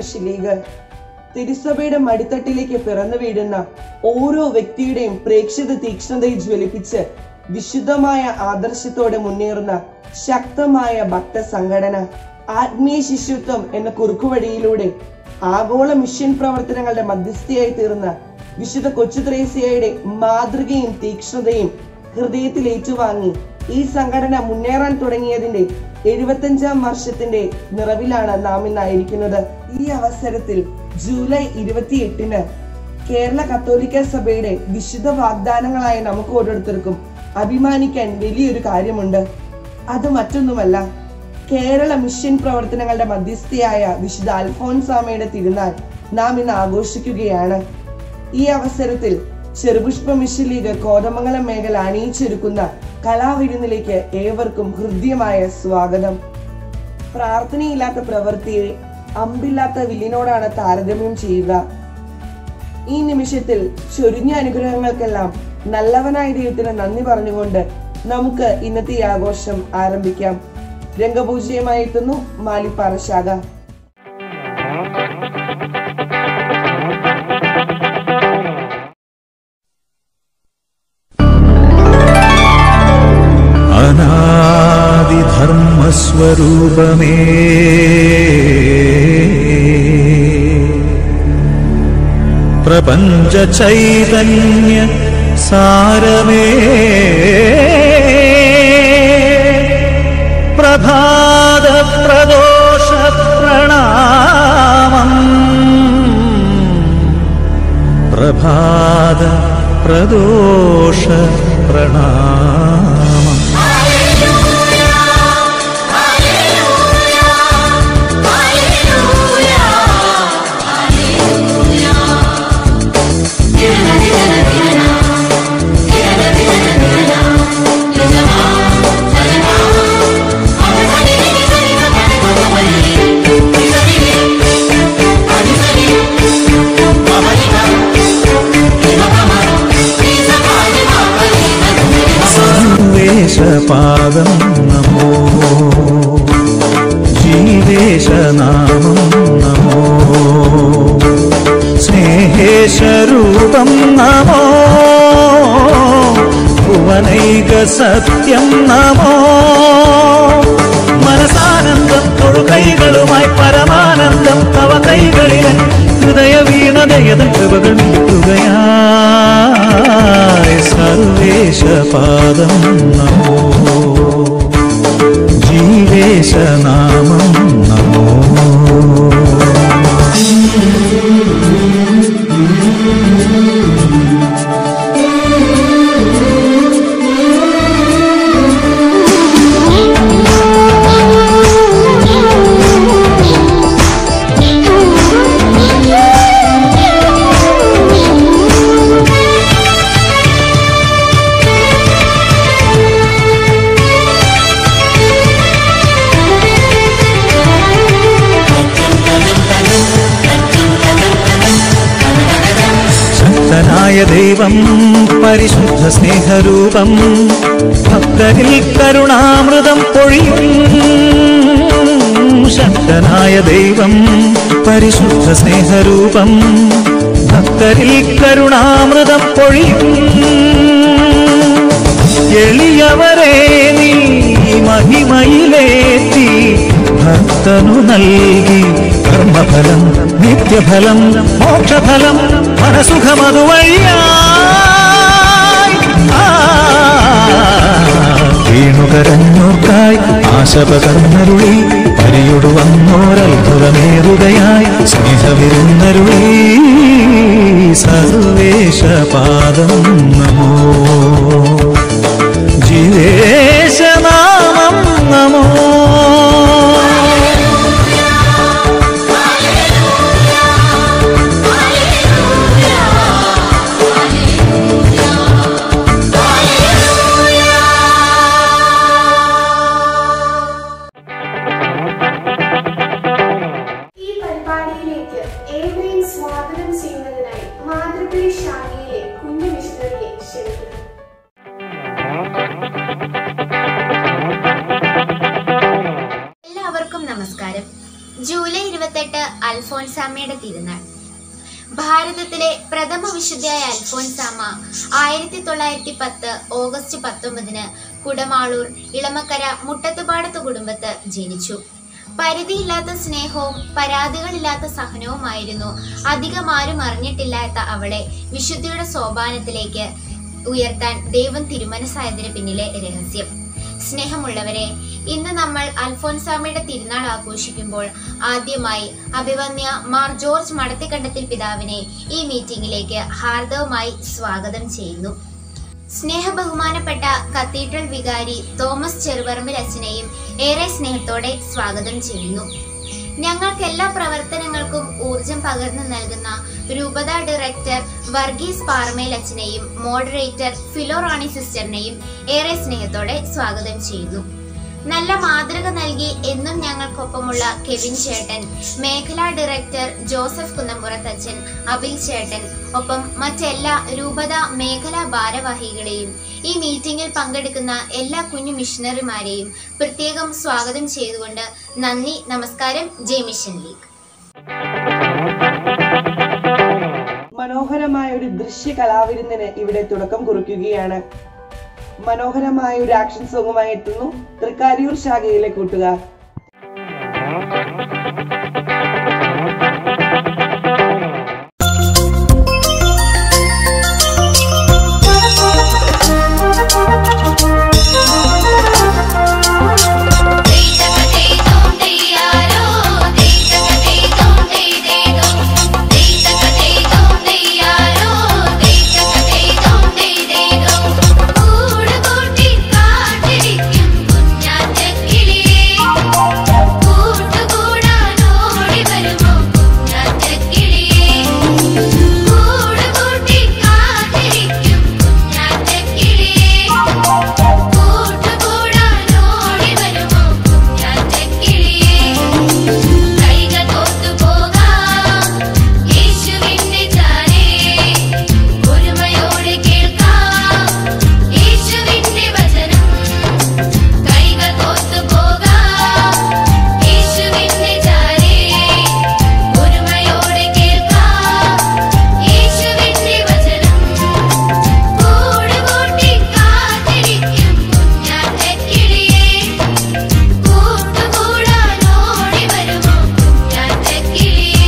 മിഷിലീഗ് തിരുസഭയുടെ മടിത്തട്ടിലേക്ക് പിറന്നു വീഴുന്ന ഓരോ വ്യക്തിയുടെയും പ്രേക്ഷിത തീക്ഷ്ണതയെ ജ്വലിപ്പിച്ച് വിശുദ്ധമായ ആദർശത്തോടെ മുന്നേറുന്ന ശക്തമായ ഭക്ത സംഘടന ആത്മീയ ശിശുത്വം എന്ന കുറുക്കുവഴിയിലൂടെ ആഗോള മിഷൻ പ്രവർത്തനങ്ങളുടെ മധ്യസ്ഥയായി തീർന്ന വിശുദ്ധ കൊച്ചു ത്രേസ്യയുടെ മാതൃകയും തീക്ഷ്ണതയും ഹൃദയത്തിൽ ഏറ്റുവാങ്ങി ഈ സംഘടന മുന്നേറാൻ തുടങ്ങിയതിന്റെ എഴുപത്തഞ്ചാം വർഷത്തിന്റെ നിറവിലാണ് നാം ഇന്നായിരിക്കുന്നത് ഈ അവസരത്തിൽ ജൂലൈ ഇരുപത്തിയെട്ടിന് കേരള കത്തോലിക്ക സഭയുടെ വിശുദ്ധ വാഗ്ദാനങ്ങളായ നമുക്ക് ഓരോരുത്തർക്കും അഭിമാനിക്കാൻ വലിയൊരു കാര്യമുണ്ട് അത് മറ്റൊന്നുമല്ല കേരള മിഷൻ പ്രവർത്തനങ്ങളുടെ മധ്യസ്ഥയായ വിശുദ്ധ അൽഫോൻസാമയുടെ തിരുനാൾ നാം ഇന്ന് ആഘോഷിക്കുകയാണ് ഈ അവസരത്തിൽ ചെറുപുഷ്പ മിഷൻ ലീഗ് കോതമംഗലം മേഖല അണിയിച്ചൊരുക്കുന്ന കലാവിരുന്നിലേക്ക് ഏവർക്കും ഹൃദ്യമായ സ്വാഗതം പ്രാർത്ഥനയില്ലാത്ത പ്രവൃത്തിയെ അമ്പില്ലാത്ത വില്ലിനോടാണ് താരതമ്യം ചെയ്യുക ഈ നിമിഷത്തിൽ ചൊരിഞ്ഞ അനുഗ്രഹങ്ങൾക്കെല്ലാം നല്ലവനായ ദൈവത്തിന് നന്ദി പറഞ്ഞുകൊണ്ട് നമുക്ക് ഇന്നത്തെ ഈ ആഘോഷം ആരംഭിക്കാം രംഗപൂജയുമായി എത്തുന്നു മാലിപ്പാറ ശാഖ അനാദിധർമ്മസ്വരൂപമേ പ്രപഞ്ച ചൈതന്യ സാരമേ പ്രഭാത പ്രദോഷ പ്രണാമം പ്രഭാത പ്രദോഷ പ്രണാമം സർവേശപാദം നമോ ജീവേശനാമം നമോ സ്നേഹേശരൂപം നമോ ഭുവനൈക സത്യം നമോ മനസാനന്ദം തൊഴുകൈകളുമായി പരമാനന്ദം തവ കൈകളിലെ ഹൃദയ വീണതയതൻ കൃപകൾ നീട്ടുകയായി സർവേശപാദം നമോ ജീവേശനാമം നമോ ശക്തനായ ദൈവം പരിശുദ്ധ സ്നേഹരൂപം ഭക്തരിൽ കരുണാമൃതം പൊഴിയും ശക്തനായ ദൈവം പരിശുദ്ധ സ്നേഹരൂപം ഭക്തരിൽ കരുണാമൃതം പൊഴിയും എളിയവരെ നീ മഹിമയിലേറ്റി ഭക്തനു നൽകി കർമ്മഫലം നിത്യഫലം മോക്ഷഫലം മനസുഖമതു വഴിയായി ആ, വീണുകരഞ്ഞോർക്കായി ആശ പകർന്നരുളി പരിയൊടു വന്നോരത്ഭുതമേറുകയായി സ്നേഹവിരുന്നരുളി സർവേശപാദം നമോ ജീവേശനാമം നമോ ഈ പരിപാടിയിലേക്ക് ഏവരെയും സ്വാഗതം ചെയ്യുന്നതിനായി മാതൃഭൂമി ശാഖയിലെ കുഞ്ഞു മിഷണറിയെ ക്ഷണിക്കുന്നു എല്ലാവർക്കും നമസ്കാരം ജൂലൈ ഇരുപത്തെട്ട് അൽഫോൻസാമ്മയുടെ തിരുനാൾ ഭാരതത്തിലെ പ്രഥമ വിശുദ്ധയായ അൽഫോൻസാമ്മ ആയിരത്തി തൊള്ളായിരത്തി പത്ത് ഓഗസ്റ്റ് പത്തൊമ്പതിന് കുടമാളൂർ ഇളമക്കര മുട്ടത്തുപാടത്ത് കുടുംബത്ത് ജനിച്ചു പരിധിയില്ലാത്ത സ്നേഹവും പരാതികളില്ലാത്ത സഹനവുമായിരുന്നു അധികം ആരും അറിഞ്ഞിട്ടില്ലാത്ത അവളെ വിശുദ്ധിയുടെ സോപാനത്തിലേക്ക് ഉയർത്താൻ ദൈവം തിരുമനസായതിന് പിന്നിലെ രഹസ്യം സ്നേഹമുള്ളവരെ ഇന്ന് നമ്മൾ അൽഫോൻസാമയുടെ തിരുനാൾ ആഘോഷിക്കുമ്പോൾ ആദ്യമായി അഭിവന്യ മാർ ജോർജ് മടത്തിക്കണ്ടത്തിൽ പിതാവിനെ ഈ മീറ്റിംഗിലേക്ക് ഹാർദവമായി സ്വാഗതം ചെയ്യുന്നു സ്നേഹബഹുമാനപ്പെട്ട കത്തീഡ്രൽ വികാരി തോമസ് ചെറുപറമ്പിൽ അച്ഛനെയും ഏറെ സ്നേഹത്തോടെ സ്വാഗതം ചെയ്യുന്നു ഞങ്ങൾക്ക് എല്ലാ പ്രവർത്തനങ്ങൾക്കും ഊർജം പകർന്നു നൽകുന്ന രൂപത ഡയറക്ടർ വർഗീസ് പാർമേൽ അച്ഛനെയും മോഡറേറ്റർ ഫിലോ റാണി സിസ്റ്ററിനെയും ഏറെ സ്നേഹത്തോടെ സ്വാഗതം ചെയ്യുന്നു നല്ല മാതൃക നൽകി എന്നും ഞങ്ങൾക്കൊപ്പമുള്ള കെവിൻ ചേട്ടൻ മേഖലാ ഡയറക്ടർ ജോസഫ് കുന്നമ്പുറത്തച്ഛൻ അബിൽ ചേട്ടൻ ഒപ്പം മറ്റെല്ലാ രൂപത മേഖലാ ഭാരവാഹികളെയും ഈ മീറ്റിംഗിൽ പങ്കെടുക്കുന്ന എല്ലാ കുഞ്ഞു മിഷണറിമാരെയും പ്രത്യേകം സ്വാഗതം ചെയ്തുകൊണ്ട് നന്ദി നമസ്കാരം ജയ് മിഷൻ ലീഗ് മനോഹരമായ ഒരു ദൃശ്യ കലാവിരുന്നിന് ഇവിടെ തുടക്കം കുറിക്കുകയാണ് മനോഹരമായ ഒരു ആക്ഷൻ സോങ്ങുമായി എത്തുന്നു തൃക്കാരിയൂർ ശാഖയിലെ കൂട്ടുകാർ കൈകൾ കോർത്തുപോകാം യേശുവിന്റെ ചാരേ ഒരുമയോടെ കേൾക്കാം യേശുവിന്റെ വചനം കൈകൾ കോർത്തുപോകാം യേശുവിന്റെ ചാരേ ഒരുമയോടെ കേൾക്കാം യേശുവിന്റെ വചനം കൂടുകൂട്ടി കാത്തിരിക്കും കുഞ്ഞാറ്റക്കിളിയേ കൂട്ടുകൂടാൻ ഓടി വരുമോ കുഞ്ഞാറ്റക്കിളിയേ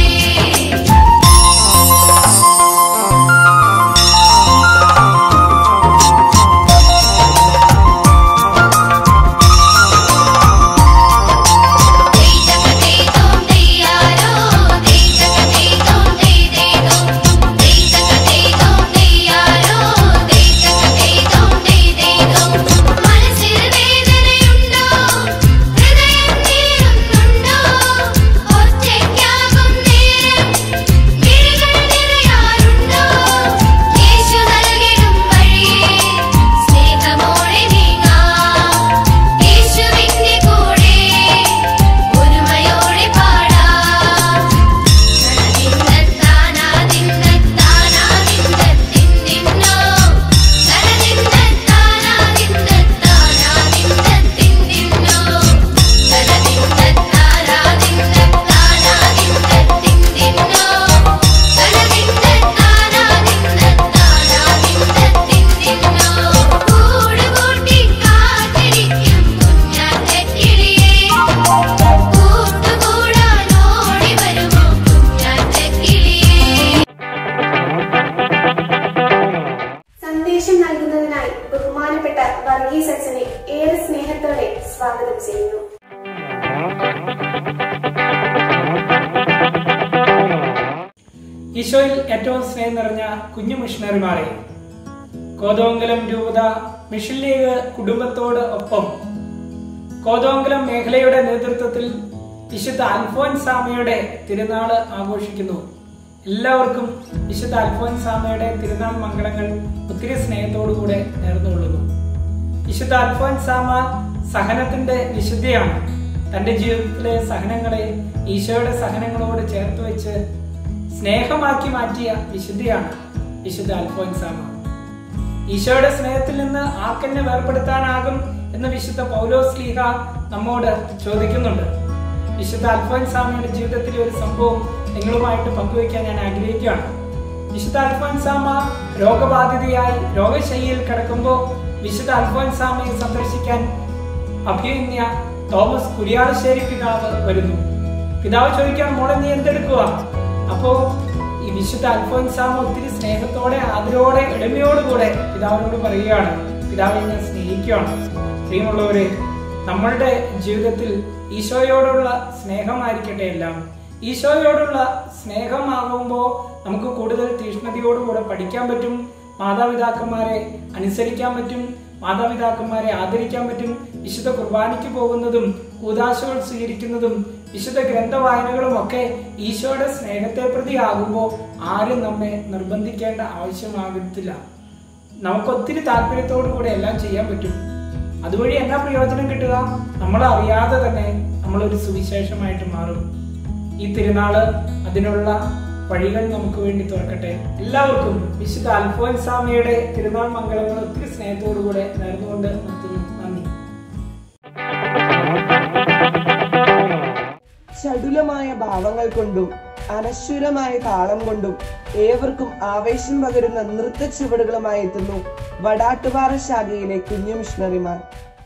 മനസ്സിൽ വേദനയുണ്ടോ ഹൃദയം നീറുന്നുണ്ടോ ഒറ്റയ്ക്കാകും നേരം മിഴികൾ നിറയാറുണ്ടോ യേശു നൽകിടും വഴിയെ സ്നേഹമോടെ നീങ്ങാം യേശുവിന്റെ കൂടെ ഒരുമയോടെ പാടാം നനനിന്നത്താനാ നിന്നത്താനാ നിന്നത്തിന്നിന്നോ നനനിന്നത്താനാ നിന്നത്താനാ നിന്നത്തിന്നിന്നോ നനനിന്നത്താനാ നിന്നത്താനാ നിന്നത്തിന്നിന്നോ നനനിന്നത്താനാ നിന്നത്താനാ നിന്നത്തിന്നിന്നോ കൂടുകൂട്ടി കാത്തിരിക്കും കുഞ്ഞാറ്റക്കിളിയേ കൂട്ടുകൂടാൻ ഓടി വരുമോ കുഞ്ഞാറ്റക്കിളിയേ സന്ദേശം നൽകുന്നതിനായി ബഹുമാനപ്പെട്ട വർഗീസ് അച്ഛനെ ഏറെ സ്നേഹത്തോടെ സ്വാഗതം ചെയ്യുന്നു ഈശോയിൽ ഏറ്റവും സ്നേഹം നിറഞ്ഞ കുഞ്ഞു മിഷണറിമാരെ കോതോങ്കലം രൂപത മിഷൻ ലീഗ് കുടുംബത്തോട് ഒപ്പം കോതോങ്കലം മേഖലയുടെ നേതൃത്വത്തിൽ വിശുദ്ധ അൽഫോൻസാമയുടെ തിരുനാള് ആഘോഷിക്കുന്നു എല്ലാവർക്കും വിശുദ്ധ അൽഫോൻസാമയുടെ തിരുനാൾ മംഗളങ്ങൾ ഒത്തിരി സ്നേഹത്തോടുകൂടെ നേർന്നുകൊള്ളുന്നു വിശുദ്ധ അൽഫോൻസാമ സഹനത്തിന്റെ വിശുദ്ധിയാണ് തന്റെ ജീവിതത്തിലെ സഹനങ്ങളെ ഈശോയുടെ സഹനങ്ങളോട് ചേർത്ത് വെച്ച് സ്നേഹമാക്കി മാറ്റിയ വിശുദ്ധിയാണ് വിശുദ്ധ അൽഫോൻസാമ ഈശോയുടെ സ്നേഹത്തിൽ നിന്ന് ആർക്കെന്നെ വേർപെടുത്താനാകും എന്ന് വിശുദ്ധ പൗലോസ് ലീഹ നമ്മോട് ചോദിക്കുന്നുണ്ട് വിശുദ്ധ അൽഫോൻസാമയുടെ ജീവിതത്തിലെ ഒരു സംഭവം നിങ്ങളുമായിട്ട് പങ്കുവയ്ക്കാൻ ഞാൻ ആഗ്രഹിക്കുകയാണ് വിശുദ്ധ അൽഫോൻസാമ രോഗബാധിതയായി രോഗശൈലിയിൽ കിടക്കുമ്പോൾ വിശുദ്ധ അൽഫോൻസാമയെ സന്ദർശിക്കാൻ അഭിയന്യ തോമസ് കുരിയാളശ്ശേരി പിതാവ് വരുന്നു പിതാവ് ചോദിക്കാൻ മോളെ നീ എന്തെടുക്കുക അപ്പോ ഈ വിശുദ്ധ അൽഫോൻസാമ ഒത്തിരി സ്നേഹത്തോടെ ആദരവോടെ എളിമയോടുകൂടെ പിതാവിനോട് പറയുകയാണ് പിതാവിനെ ഞാൻ സ്നേഹിക്കുകയാണ് പ്രിയമുള്ളവരെ നമ്മളുടെ ജീവിതത്തിൽ ഈശോയോടുള്ള സ്നേഹമായിരിക്കട്ടെ എല്ലാം ഈശോയോടുള്ള സ്നേഹമാകുമ്പോൾ നമുക്ക് കൂടുതൽ തീഷ്ണതയോടുകൂടെ പഠിക്കാൻ പറ്റും മാതാപിതാക്കന്മാരെ അനുസരിക്കാൻ പറ്റും മാതാപിതാക്കന്മാരെ ആദരിക്കാൻ പറ്റും വിശുദ്ധ കുർബാനയ്ക്ക് പോകുന്നതും കൂതാശകൾ സ്വീകരിക്കുന്നതും വിശുദ്ധ ഗ്രന്ഥവായനകളും ഒക്കെ ഈശോയുടെ സ്നേഹത്തെ പ്രതി ആകുമ്പോൾ ആരും നമ്മെ നിർബന്ധിക്കേണ്ട ആവശ്യമാകത്തില്ല നമുക്ക് ഒത്തിരി താല്പര്യത്തോടു കൂടെ എല്ലാം ചെയ്യാൻ പറ്റും അതുവഴി എന്നാ പ്രയോജനം കിട്ടുക നമ്മൾ അറിയാതെ തന്നെ നമ്മളൊരു സുവിശേഷമായിട്ട് മാറും ഈ തിരുനാള് അതിനുള്ള വഴികൾ നമുക്ക് വേണ്ടി തുറക്കട്ടെ എല്ലാവർക്കും വിശുദ്ധ അൽഫോൻസാമയുടെ തിരുനാൾ മംഗളങ്ങൾ ഒത്തിരി സ്നേഹത്തോടുകൂടെ നേർന്നുകൊണ്ട് നിർത്തുന്നു നന്ദി ചടുലമായ ഭാവങ്ങൾ കൊണ്ടും അനശ്വരമായ താളം കൊണ്ടും ഏവർക്കും ആവേശം പകരുന്ന നൃത്ത ചുവടുകളുമായി എത്തുന്നു വടാട്ടുപാറ ശാഖയിലെ കുഞ്ഞു മിഷണറിമാർ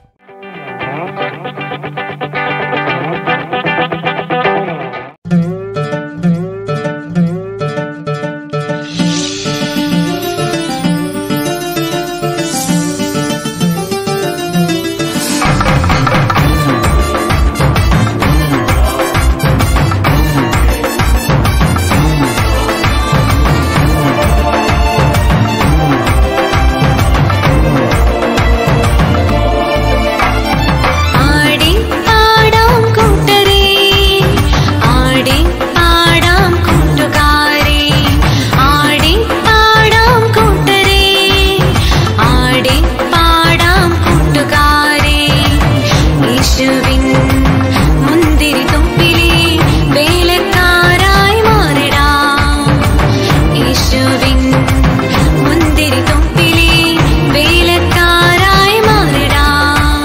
ആടി പാടാം കൂട്ടരേ ആടി പാടാം കൂട്ടുകാരേ ആടി പാടാം കൂട്ടരേ ആടി പാടാം കൂട്ടുകാരേ യേശുവിൻ മുന്തിരി തൊപ്പിലെ വേലക്കാരായി മാറിടാം യേശുവിൻ മുന്തിരി തൊപ്പിലെ വേലക്കാരായി മാറിടാം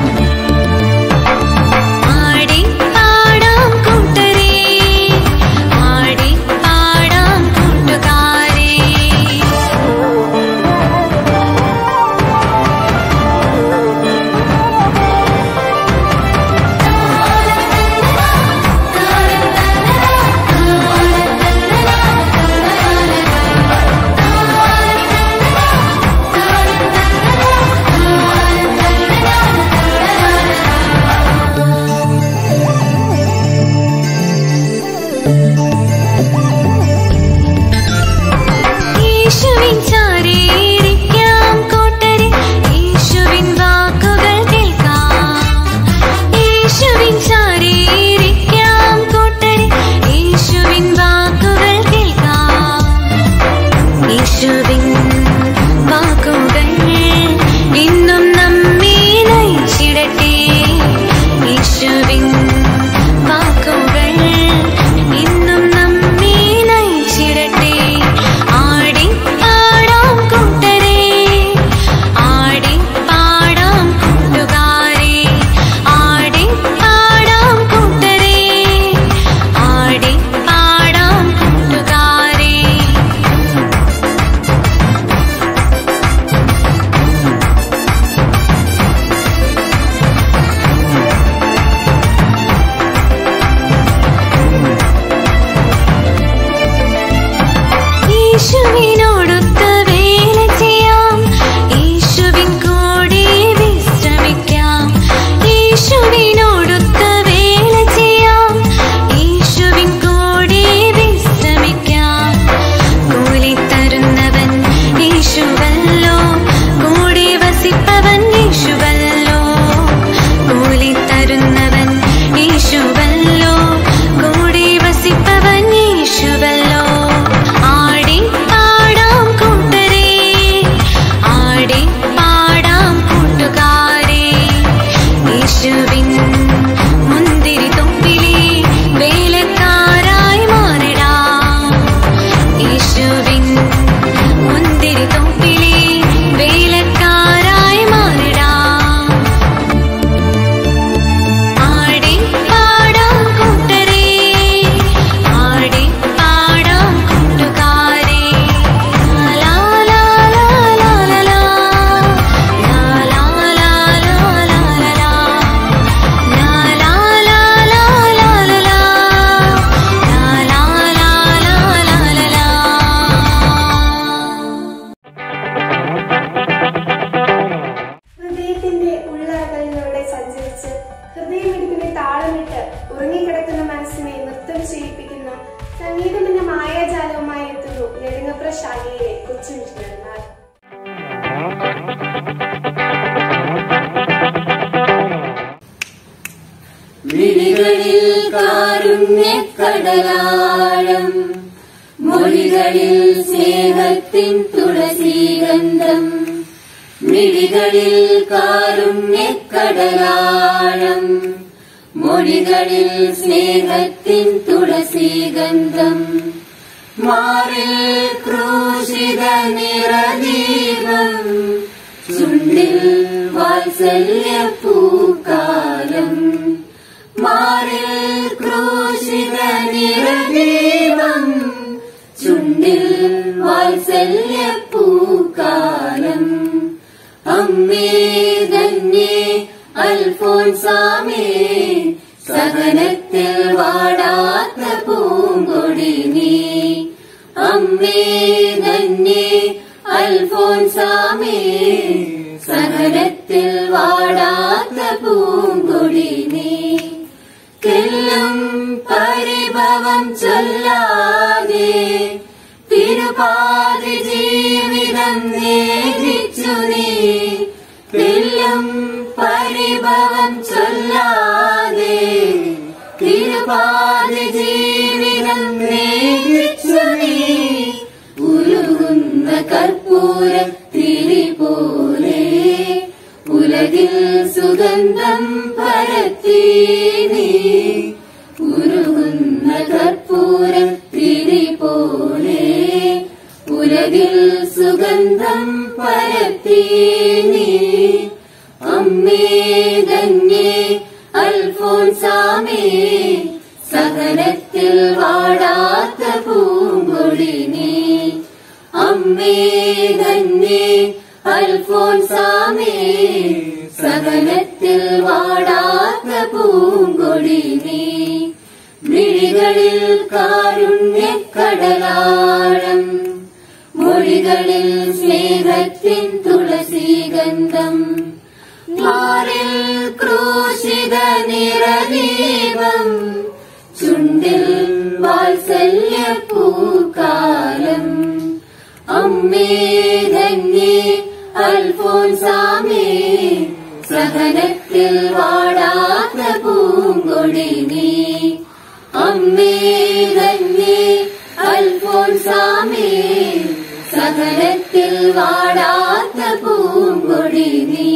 ആടി പാടാം കൂട്ടരേ ആടി പാടാം കൂട്ടുകാരേ യേശുവിൻ ചാരേരിക്കാം കൂട്ടരെ യേശുവിൻ വാക്കുകൾ കേൾക്കാം യേശുവിൻ ചാരേരിക്കാം കൂട്ടരെ യേശുവിൻ വാക്കുകൾ കേൾക്കാം യേശുവിൻ വാക്കുകൾ ഇന്നും നമ്മെ നയിച്ചിടട്ടെ യേശുവിൻ വാക്കുകൾ ഇന്നും നമ്മെ നയിച്ചിടട്ടെ ആടി പാടാം കൂട്ടരേ ആടി പാടാം കൂട്ടുകാരേ ആടി പാടാം കൂട്ടരേ ആടി പാടാം കൂട്ടുകാരേ യേശുവിനോടൊത്ത് വേല ചെയ്യാം യേശുവിൻ കൂടെ വിശ്രമിക്കാം യേശുവിനോടൊത്ത് വേല ചെയ്യാം യേശുവിൻ കൂടെ വിശ്രമിക്കാം കൂലി തരുന്നവൻ യേശുവല്ലോ കൂടെ വസിപ്പവൻ യേശുവല്ലോ കൂലി തരുന്നവൻ യേശുവല്ലോ കൂടെ വസിപ്പവൻ യേശുവല്ലോ ആടി പാ ശാഖയിലെ കൊച്ചു മിഷണറിമാർ വിളികളിൽ കാരുണ്യക്കടലാഴം മൊഴികളിൽ സ്നേഹത്തിൻ തുളസീഗന്ധം മിഴികളിൽ കാരുണ്യക്കടലാഴം മൊഴികളിൽ സ്നേഹത്തിൻ തുളസീഗന്ധം മാറിൽ ക്രൂശിത നിറദീപം ചുണ്ടിൽ വാത്സല്യപ്പൂക്കാലം മാറിൽ ക്രൂശിത നിറദീപം ചുണ്ടിൽ വാത്സല്യപ്പൂക്കാലം അമ്മേ തന്നെ അൽഫോൻസാമേ സഹനത്തിൽ വാടാത്ത പൂങ്കൊടി നീ അമ്മേ തന്നെ അൽഫോൻസാമേ സഹനത്തിൽ വാടാത്ത പൂങ്കൊടി നീ തെല്ലും പരിഭവം ചൊല്ലാതെ തിരുപാതി ജീവിതം നേരിച്ചു നീ തെല്ലും പരിഭവം ചൊല്ലാതെ തിരുപാതി ജീവിതം നേരിച്ചു നീ ഉരുകുന്ന കർപ്പൂര തിരി പോലെ ഉലകിൽ സുഗന്ധം പരത്തി നീ ഉരുകുന്ന കർപ്പൂര തിരി പോലെ ഉലകിൽ സുഗന്ധം പരത്തി നീ അമ്മേ ധന്യേ അൽഫോൻസാമേ സഹനത്തിൽ വാടാത്ത പൂങ്കൊടി നീ അമ്മേ ധന്യേ അൽഫോൻസാമേ സഹനത്തിൽ വാടാത്ത പൂങ്കൊടി നീ മിഴികളിൽ കാരുണ്യക്കടലാഴം മൊഴികളിൽ സ്നേഹത്തിൻ തുളസീഗന്ധം മാറിൽ ക്രൂശിത നിറദീപം ചുണ്ടിൽ വാത്സല്യപ്പൂക്കാലം അമ്മേ ധന്യേ അൽഫോൻസാമേ സഹനത്തിൽ വാടാത്ത പൂങ്കൊടി നീ അമ്മേ ധന്യേ അൽഫോൻസാമേ സഹനത്തിൽ വാടാത്ത പൂങ്കൊടി നീ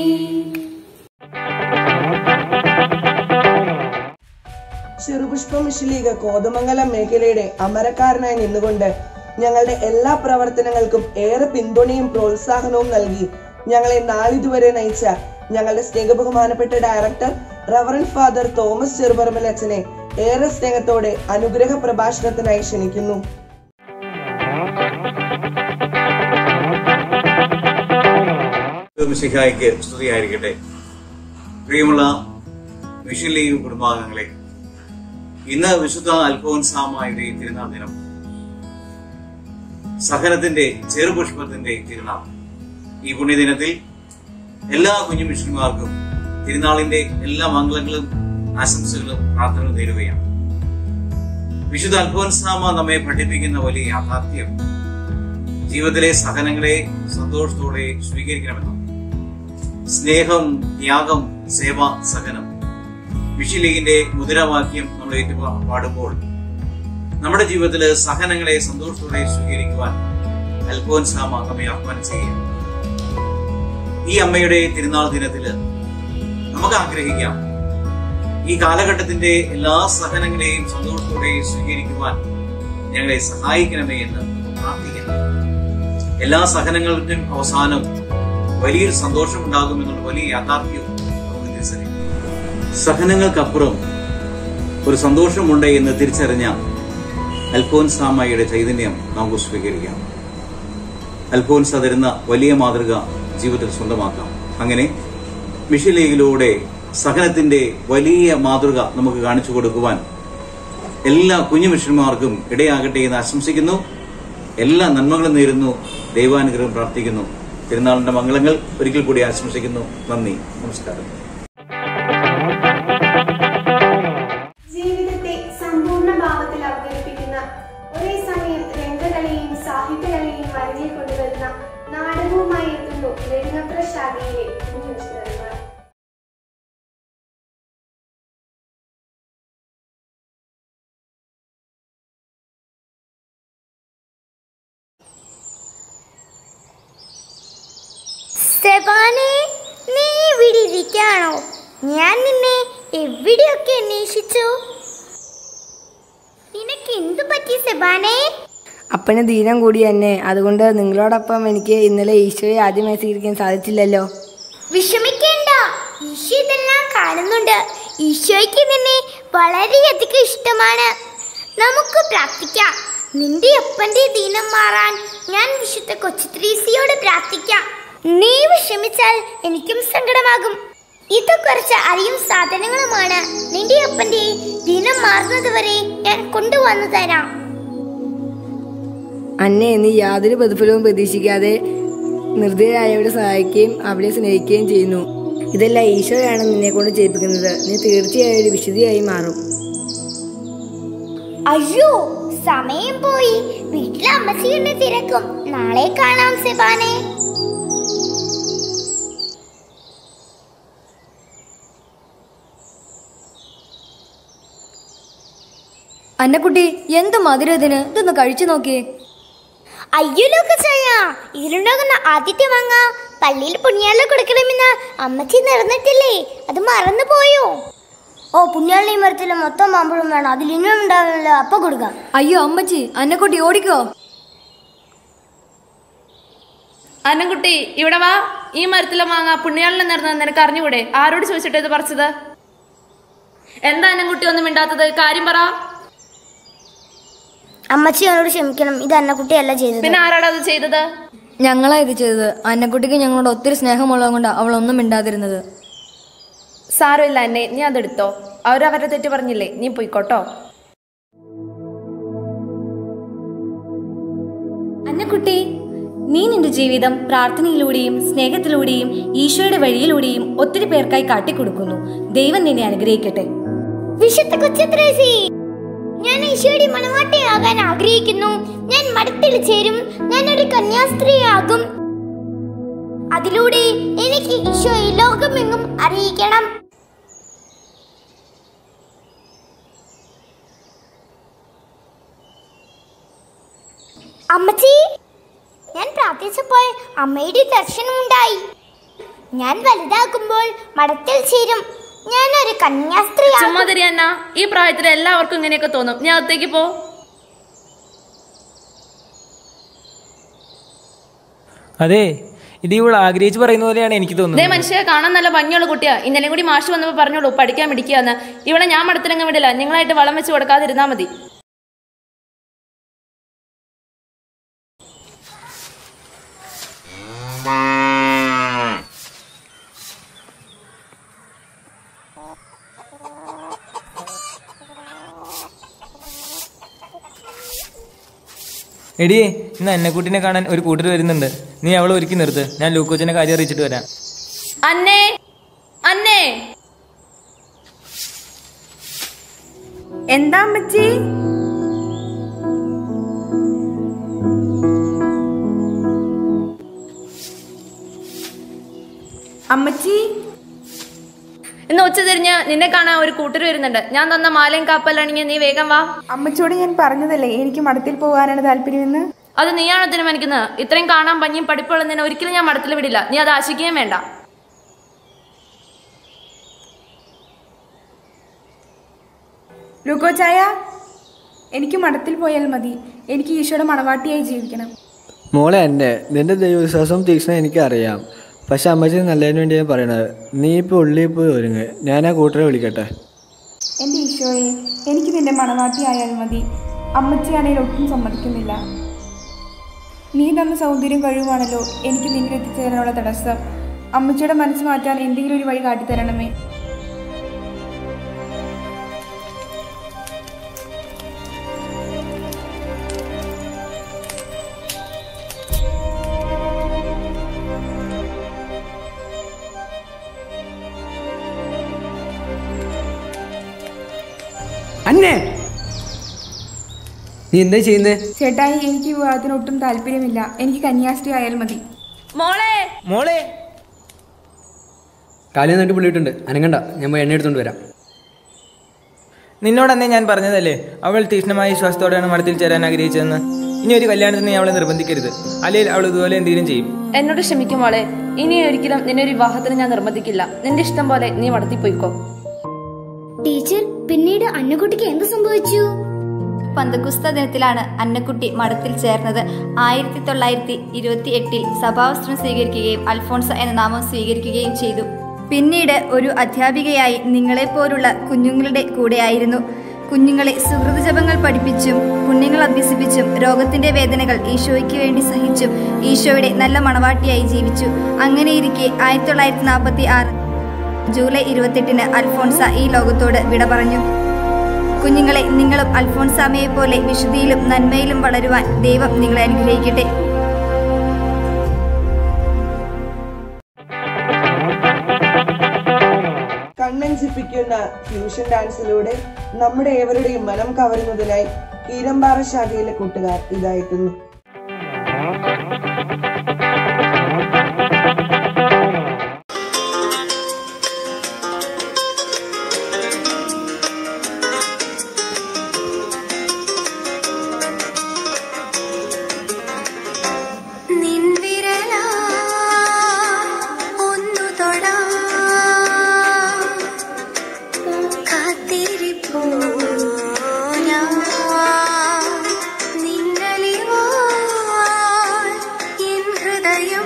ചെറുപുഷ്പ മിഷലീഗ കോതമംഗലം മേഖലയുടെ അമരക്കാരനായി നിന്നുകൊണ്ട് ഞങ്ങളുടെ എല്ലാ പ്രവർത്തനങ്ങൾക്കും ഏറെ പിന്തുണയും പ്രോത്സാഹനവും നൽകി ഞങ്ങളെ നാളിതുവരെ നയിച്ച ഞങ്ങളുടെ സ്നേഹബഹുമാനപ്പെട്ട director reverend father Thomas Cheruparambil അച്ഛനെ ഏറെ സ്നേഹത്തോടെ അനുഗ്രഹ പ്രഭാഷണത്തിനായി ക്ഷണിക്കുന്നു മിശിഹായ്ക്ക് സ്തുതിയായിരിക്കട്ടെ പ്രിയമുള്ള മിഷൻ ലീഗ് കുടുംബാംഗങ്ങളെ ഇന്ന് വിശുദ്ധ അൽഫോൻസാമായുടെ തിരുനാൾ ദിനം സഹനത്തിന്റെ ചെറുപുഷ്പത്തിന്റെ തിരുനാൾ ഈ പുണ്യദിനത്തിൽ എല്ലാ കുഞ്ഞു മിഷന്മാർക്കും തിരുനാളിന്റെ എല്ലാ മംഗളങ്ങളും ആശംസകളും പ്രാർത്ഥനകളും നേരുകയാണ് വിശുദ്ധ അൽഫോൻസാമ നമ്മെ പഠിപ്പിക്കുന്ന വലിയ യാഥാർത്ഥ്യം ജീവിതത്തിലെ സഹനങ്ങളെ സന്തോഷത്തോടെ സ്വീകരിക്കണമെന്നും സ്നേഹം ത്യാഗം സേവ സഹനം വിഷി ലീഗിന്റെ മുദ്രാവാക്യം നമ്മൾ ഏറ്റു പാടുമ്പോൾ നമ്മുടെ ജീവിതത്തില് സഹനങ്ങളെ സന്തോഷത്തോടെ സ്വീകരിക്കുവാൻ അൽഫോൻസാമ നമ്മെ ആഹ്വാനം ചെയ്യുക ഈ അമ്മയുടെ തിരുനാൾ ദിനത്തില് നമുക്ക് ആഗ്രഹിക്കാം ഈ കാലഘട്ടത്തിന്റെ എല്ലാ സഹനങ്ങളെയും സന്തോഷത്തോടെ സ്വീകരിക്കുവാൻ ഞങ്ങളെ സഹായിക്കണമേ എന്ന് നമുക്ക് പ്രാർത്ഥിക്കണം എല്ലാ സഹനങ്ങളുടെയും അവസാനം വലിയൊരു സന്തോഷമുണ്ടാകുമെന്നുള്ള വലിയ യാഥാർത്ഥ്യവും നമുക്ക് തിരിച്ചറിയാം സഹനങ്ങൾക്കപ്പുറം ഒരു സന്തോഷമുണ്ട് എന്ന് തിരിച്ചറിഞ്ഞ അൽഫോൻസാമയുടെ ചൈതന്യം നമുക്ക് സ്വീകരിക്കാം അൽഫോൻസ തരുന്ന വലിയ മാതൃക ജീവിതത്തിൽ സ്വന്തമാക്കാം അങ്ങനെ മിഷൻ ലീഗിലൂടെ സഹനത്തിന്റെ വലിയ മാതൃക നമുക്ക് കാണിച്ചു കൊടുക്കുവാൻ എല്ലാ കുഞ്ഞു മിഷന്മാർക്കും ഇടയാകട്ടെ എന്ന് ആശംസിക്കുന്നു എല്ലാ നന്മകളും നേരുന്നു ദൈവാനുഗ്രഹം പ്രാർത്ഥിക്കുന്നു തിരുനാളിന്റെ മംഗളങ്ങൾ ഒരിക്കൽ കൂടി ആശംസിക്കുന്നു നന്ദി നമസ്കാരം ജീവിതത്തെ സമ്പൂർണ്ണ ഭാവത്തിൽ അവതരിപ്പിക്കുന്ന ഒരേ സമയം രംഗകലയും സാഹിത്യകലയും വരഞ്ഞു കൊണ്ടുവരുന്ന നാടകവുമായി എത്തുന്നു നെടുങ്ങത്ര ശാഖയിലെ കുഞ്ഞു മിഷണറിമാർ സെബാനെ നീ ഇവിടെ ഇരിക്കാണോ ഞാൻ നിന്നെ എവിടെയൊക്കെ അന്വേഷിച്ചു നിനക്ക് എന്തു പറ്റി സെബാനെ അപ്പന് ദീനം കൂടി തന്നെ അതുകൊണ്ട് നിങ്ങളോടൊപ്പം എനിക്ക് ഇന്നലെ ഈശോയെ ആദ്യമായി സ്വീകരിക്കാൻ സാധിച്ചില്ലല്ലോ വിഷമിക്കേണ്ട ഈശോ ഇതെല്ലാം കാണുന്നുണ്ട് ഈശോയ്ക്ക് നിന്നെ വളരെയധികം ഇഷ്ടമാണ് നമുക്ക് പ്രാർത്ഥിക്കാം നിന്റെ അപ്പന്റെ ദീനം മാറാൻ ഞാൻ വിശുദ്ധ കൊച്ചുത്രീസിയോട് പ്രാർത്ഥിക്കാം നീ വിഷമിച്ചാൽ എനിക്കും സങ്കടമാകും ഇത് കുറച്ച് അരിയും സാധനങ്ങളുമാണ് നിന്റെ അപ്പന്റെ ദീനം മാറുന്നത് വരെ ഞാൻ കൊണ്ടുവന്നു തരാം അന്നെ നീ യാതൊരു പ്രതിഫലവും പ്രതീക്ഷിക്കാതെ നിർദ്ദയരായവരെ സഹായിക്കുകയും അവരെ സ്നേഹിക്കുകയും ചെയ്യുന്നു ഇതെല്ലാം ഈശോയാണ് നിന്നെ കൊണ്ട് ചെയ്യിപ്പിക്കുന്നത് നീ തീർച്ചയായും ഒരു വിശുദ്ധിയായി മാറും അയ്യോ സമയം പോയി വീട്ടിലെ അമ്മച്ചിയുടെ തിരക്കും നാളെ കാണാം സെബാനെ അന്നക്കുട്ടി എന്ത് മധുരം ഇതിന് ഇതൊന്ന് കഴിച്ചു നോക്കിയേ അയ്യോ ലോകച്ചായ ഇതിലുണ്ടാകുന്ന ആദ്യത്തെ മാങ്ങ പള്ളിയിൽ പുണ്യാളിൽ കൊടുക്കണമെന്ന് അമ്മച്ചി നടന്നിട്ടില്ലേ അത് മറന്നു പോയോ ഓ പുണ്യാളിനെ മരത്തിലെ മൊത്തം മാമ്പഴം വേണം അതിൽ ഇനിയും ഉണ്ടാവില്ല അപ്പൊ കൊടുക്കാം അയ്യോ അമ്മച്ചി അന്നക്കുട്ടി ഓടിക്കോ അന്നൻകുട്ടി ഇവിടെ വാ ഈ മരത്തിലെ മാങ്ങ പുണ്യാളിനെ നേർന്നത് നിനക്ക് അറിഞ്ഞുകൂടെ ആരോട് ചോദിച്ചിട്ട് ഇത് പറിച്ചത് എന്താ അന്നൻകുട്ടി ഒന്നും മിണ്ടാത്തത് കാര്യം പറ അമ്മച്ചി എന്നോട് ക്ഷമിക്കണം ഇത് അന്നക്കുട്ടിയല്ല ചെയ്തത് പിന്നെ ആരാടാ അത് ചെയ്തത് ഞങ്ങളാ ഇത് ചെയ്തത് അന്നക്കുട്ടിക്ക് ഞങ്ങളോട് ഒത്തിരി സ്നേഹമുള്ളത് കൊണ്ട് അവൾ ഒന്നും മിണ്ടാതിരുന്നത് സാരമില്ല എന്നെ നീ അതെടുത്തോ അവരവരുടെ തെറ്റ് പറഞ്ഞില്ലേ നീ പോയിക്കോട്ടോ അന്നക്കുട്ടി നീ നിന്റെ ജീവിതം പ്രാർത്ഥനയിലൂടെയും സ്നേഹത്തിലൂടെയും ഈശോയുടെ വഴിയിലൂടെയും ഒത്തിരി പേർക്കായി കാട്ടിക്കൊടുക്കുന്നു ദൈവം നിന്നെ അനുഗ്രഹിക്കട്ടെ വിശുദ്ധ കൊച്ചത്രേസി ഞാൻ ഈശോയുടെ മണവാട്ടിയാകാൻ ആഗ്രഹിക്കുന്നു ഞാൻ മഠത്തിൽ ചേരും ഞാൻ ഒരു കന്യാസ്ത്രീയാകും അതിലൂടെ എനിക്ക് ഈശോയെ ലോകമെങ്ങും അറിയിക്കണം അമ്മച്ചി ഞാൻ പ്രാർത്ഥിച്ചപ്പോൾ അമ്മയുടെ ദർശനമുണ്ടായി ഞാൻ വലുതാകുമ്പോൾ മഠത്തിൽ ചേരും ഞാൻ ഒരു കന്യാസ്ത്രീയാകും ചുമ്മാതിരി അന്ന ഈ പ്രായത്തിൽ എല്ലാവർക്കും ഇങ്ങനെയൊക്കെ തോന്നും ഞാൻ അകത്തേക്ക് പോ അതെ ഇത് ഇവൾ ആഗ്രഹിച്ച് പറയുന്ന പോലെയാണ് എനിക്ക് ദേ തോന്നുന്നത് മനുഷ്യ കാണാൻ നല്ല ഭംഗിയുള്ള കുട്ടിയാ ഇന്നലെ കൂടി മാഷ് വന്നപ്പോ പറഞ്ഞോളൂ പഠിക്കാൻ മിടിക്കാന്ന് ഇവിടെ ഞാൻ മടത്തിലങ്ങ് വിടില്ല നിങ്ങളായിട്ട് വളം വെച്ച് കൊടുക്കാതിരുന്നാ മതി എടിയേ ഇന്ന് അന്നക്കുട്ടിനെ കാണാൻ ഒരു കൂട്ടർ വരുന്നുണ്ട് നീ അവളെ ഒരുക്കി നിർത്ത് ഞാൻ ലൂക്കോച്ചിനെ കാര്യം അറിയിച്ചിട്ട് വരാം അന്നേ അന്നേ എന്താ അമ്മച്ചി അമ്മച്ചി ഇന്ന് ഉച്ച തിരിഞ്ഞ് നിന്നെ കാണാൻ ഒരു കൂട്ടർ വരുന്നുണ്ട് ഞാൻ തന്ന മാലയും കാപ്പല്ലാണെങ്കിൽ നീ വേഗം വാ അമ്മച്ചിയോട് ഞാൻ പറഞ്ഞതല്ലേ എനിക്ക് മഠത്തിൽ പോകാനാണ് താല്പര്യമെന്ന് അത് നീയാണോ തീരുമാനിക്കുന്നത് ഇത്രയും കാണാൻ ഭംഗിയും പഠിപ്പുള്ള നിന്നെ ഒരിക്കലും ഞാൻ മടത്തിൽ വിടില്ല നീ അത് ആശിക്കുകയും വേണ്ട ലൂക്കോ ചായ എനിക്ക് മഠത്തിൽ പോയാൽ മതി എനിക്ക് ഈശോയുടെ മണവാട്ടിയായി ജീവിക്കണം മോളെ എന്നെ നിന്റെ ദൈവവിശ്വാസം തീക്ഷ്ണ എനിക്കറിയാം പക്ഷെ അമ്മച്ചി നല്ലതിന് വേണ്ടി ഞാൻ പറയണത് നീ ഇപ്പോൾ ഉള്ളിൽ പോയി ഒരുങ്ങ് ഞാൻ ആ കൂട്ടരെ വിളിക്കട്ടെ എൻ്റെ ഈശോയെ എനിക്ക് നിന്റെ മണവാട്ടിയായാൽ മതി അമ്മച്ചിയാണെങ്കിൽ ഒട്ടും സമ്മതിക്കുന്നില്ല നീ തന്ന സൗന്ദര്യം കഴിവാണല്ലോ എനിക്ക് നിന്നിൽ എത്തിച്ചേരാനുള്ള തടസ്സം അമ്മച്ചിയുടെ മനസ്സ് മാറ്റാൻ എന്തെങ്കിലും ഒരു വഴി കാട്ടിത്തരണമേ അന്നെ നീ എന്താ ചെയ്യുന്നേ ചേട്ടായി എനിക്ക് ഈ വിവാഹത്തിന് ഒട്ടും താല്പര്യമില്ല എനിക്ക് കന്യാസ്ത്രീ ആയാൽ മതി മോളെ മോളെ കാലിൽ നിന്നിട്ട് പുള്ളിയിട്ടുണ്ട് അനങ്ങണ്ട ഞാൻ പോയി എണ്ണ എടുത്തോണ്ട് വരാം നിന്നോട് അന്നേ ഞാൻ പറഞ്ഞതല്ലേ അവൾ തീക്ഷ്ണമായ വിശ്വാസത്തോടെയാണ് മഠത്തിൽ ചേരാൻ ആഗ്രഹിച്ചതെന്ന് ഇനി ഒരു കല്യാണത്തിന് നീ അവളെ നിർബന്ധിക്കരുത് അല്ലെങ്കിൽ അവൾ ഇതുപോലെ എന്തെങ്കിലും ചെയ്യും എന്നോട് ക്ഷമിക്കും മോളെ ഇനി ഒരിക്കലും നിന്നെ ഒരു വിവാഹത്തിന് ഞാൻ നിർബന്ധിക്കില്ല നിന്റെ ഇഷ്ടം പോലെ നീ മടത്തി പോയിക്കോ ടീച്ചർ പിന്നീട് അന്നക്കുട്ടിക്ക് എന്ത് സംഭവിച്ചു പന്തകുസ്ത ദിനത്തിലാണ് അന്നക്കുട്ടി മഠത്തിൽ ചേർന്നത് ആയിരത്തി തൊള്ളായിരത്തി ഇരുപത്തി എട്ടിൽ സഭാവസ്ത്രം സ്വീകരിക്കുകയും അൽഫോൺസ എന്ന നാമം സ്വീകരിക്കുകയും ചെയ്തു പിന്നീട് ഒരു അധ്യാപികയായി നിങ്ങളെപ്പോലുള്ള കുഞ്ഞുങ്ങളുടെ കൂടെയായിരുന്നു കുഞ്ഞുങ്ങളെ സുഹൃത ജപങ്ങൾ പഠിപ്പിച്ചും പുണ്യങ്ങൾ അഭ്യസിപ്പിച്ചും രോഗത്തിന്റെ വേദനകൾ ഈശോയ്ക്ക് വേണ്ടി സഹിച്ചും ഈശോയുടെ നല്ല മണവാട്ടിയായി ജീവിച്ചു അങ്ങനെയിരിക്കെ ആയിരത്തി തൊള്ളായിരത്തി നാൽപ്പത്തി ആറ് ജൂലൈ ഇരുപത്തെട്ടിന് അൽഫോൺസ ഈ ലോകത്തോട് വിട പറഞ്ഞു കുഞ്ഞുങ്ങളെ നിങ്ങളും അൽഫോൺസാമയെ പോലെ വിശുദ്ധിയിലും നന്മയിലും വളരുവാൻ ദൈവം നിങ്ങളെ അനുഗ്രഹിക്കട്ടെ കണ്ണഞ്ചിപ്പിക്കുന്ന ഫ്യൂഷൻ ഡാൻസിലൂടെ നമ്മുടെ ഏവരുടെയും മനം കവരുന്നതിനായി കീരമ്പാറ ശാഖയിലെ കൂട്ടുകാർ ഇതായെത്തുന്നു നിൻവിരലാ ഒന്നു തൊടാ കാത്തിരിപ്പൂ ഞാൻ നിന്നലിവാ എൻ ഹൃദയം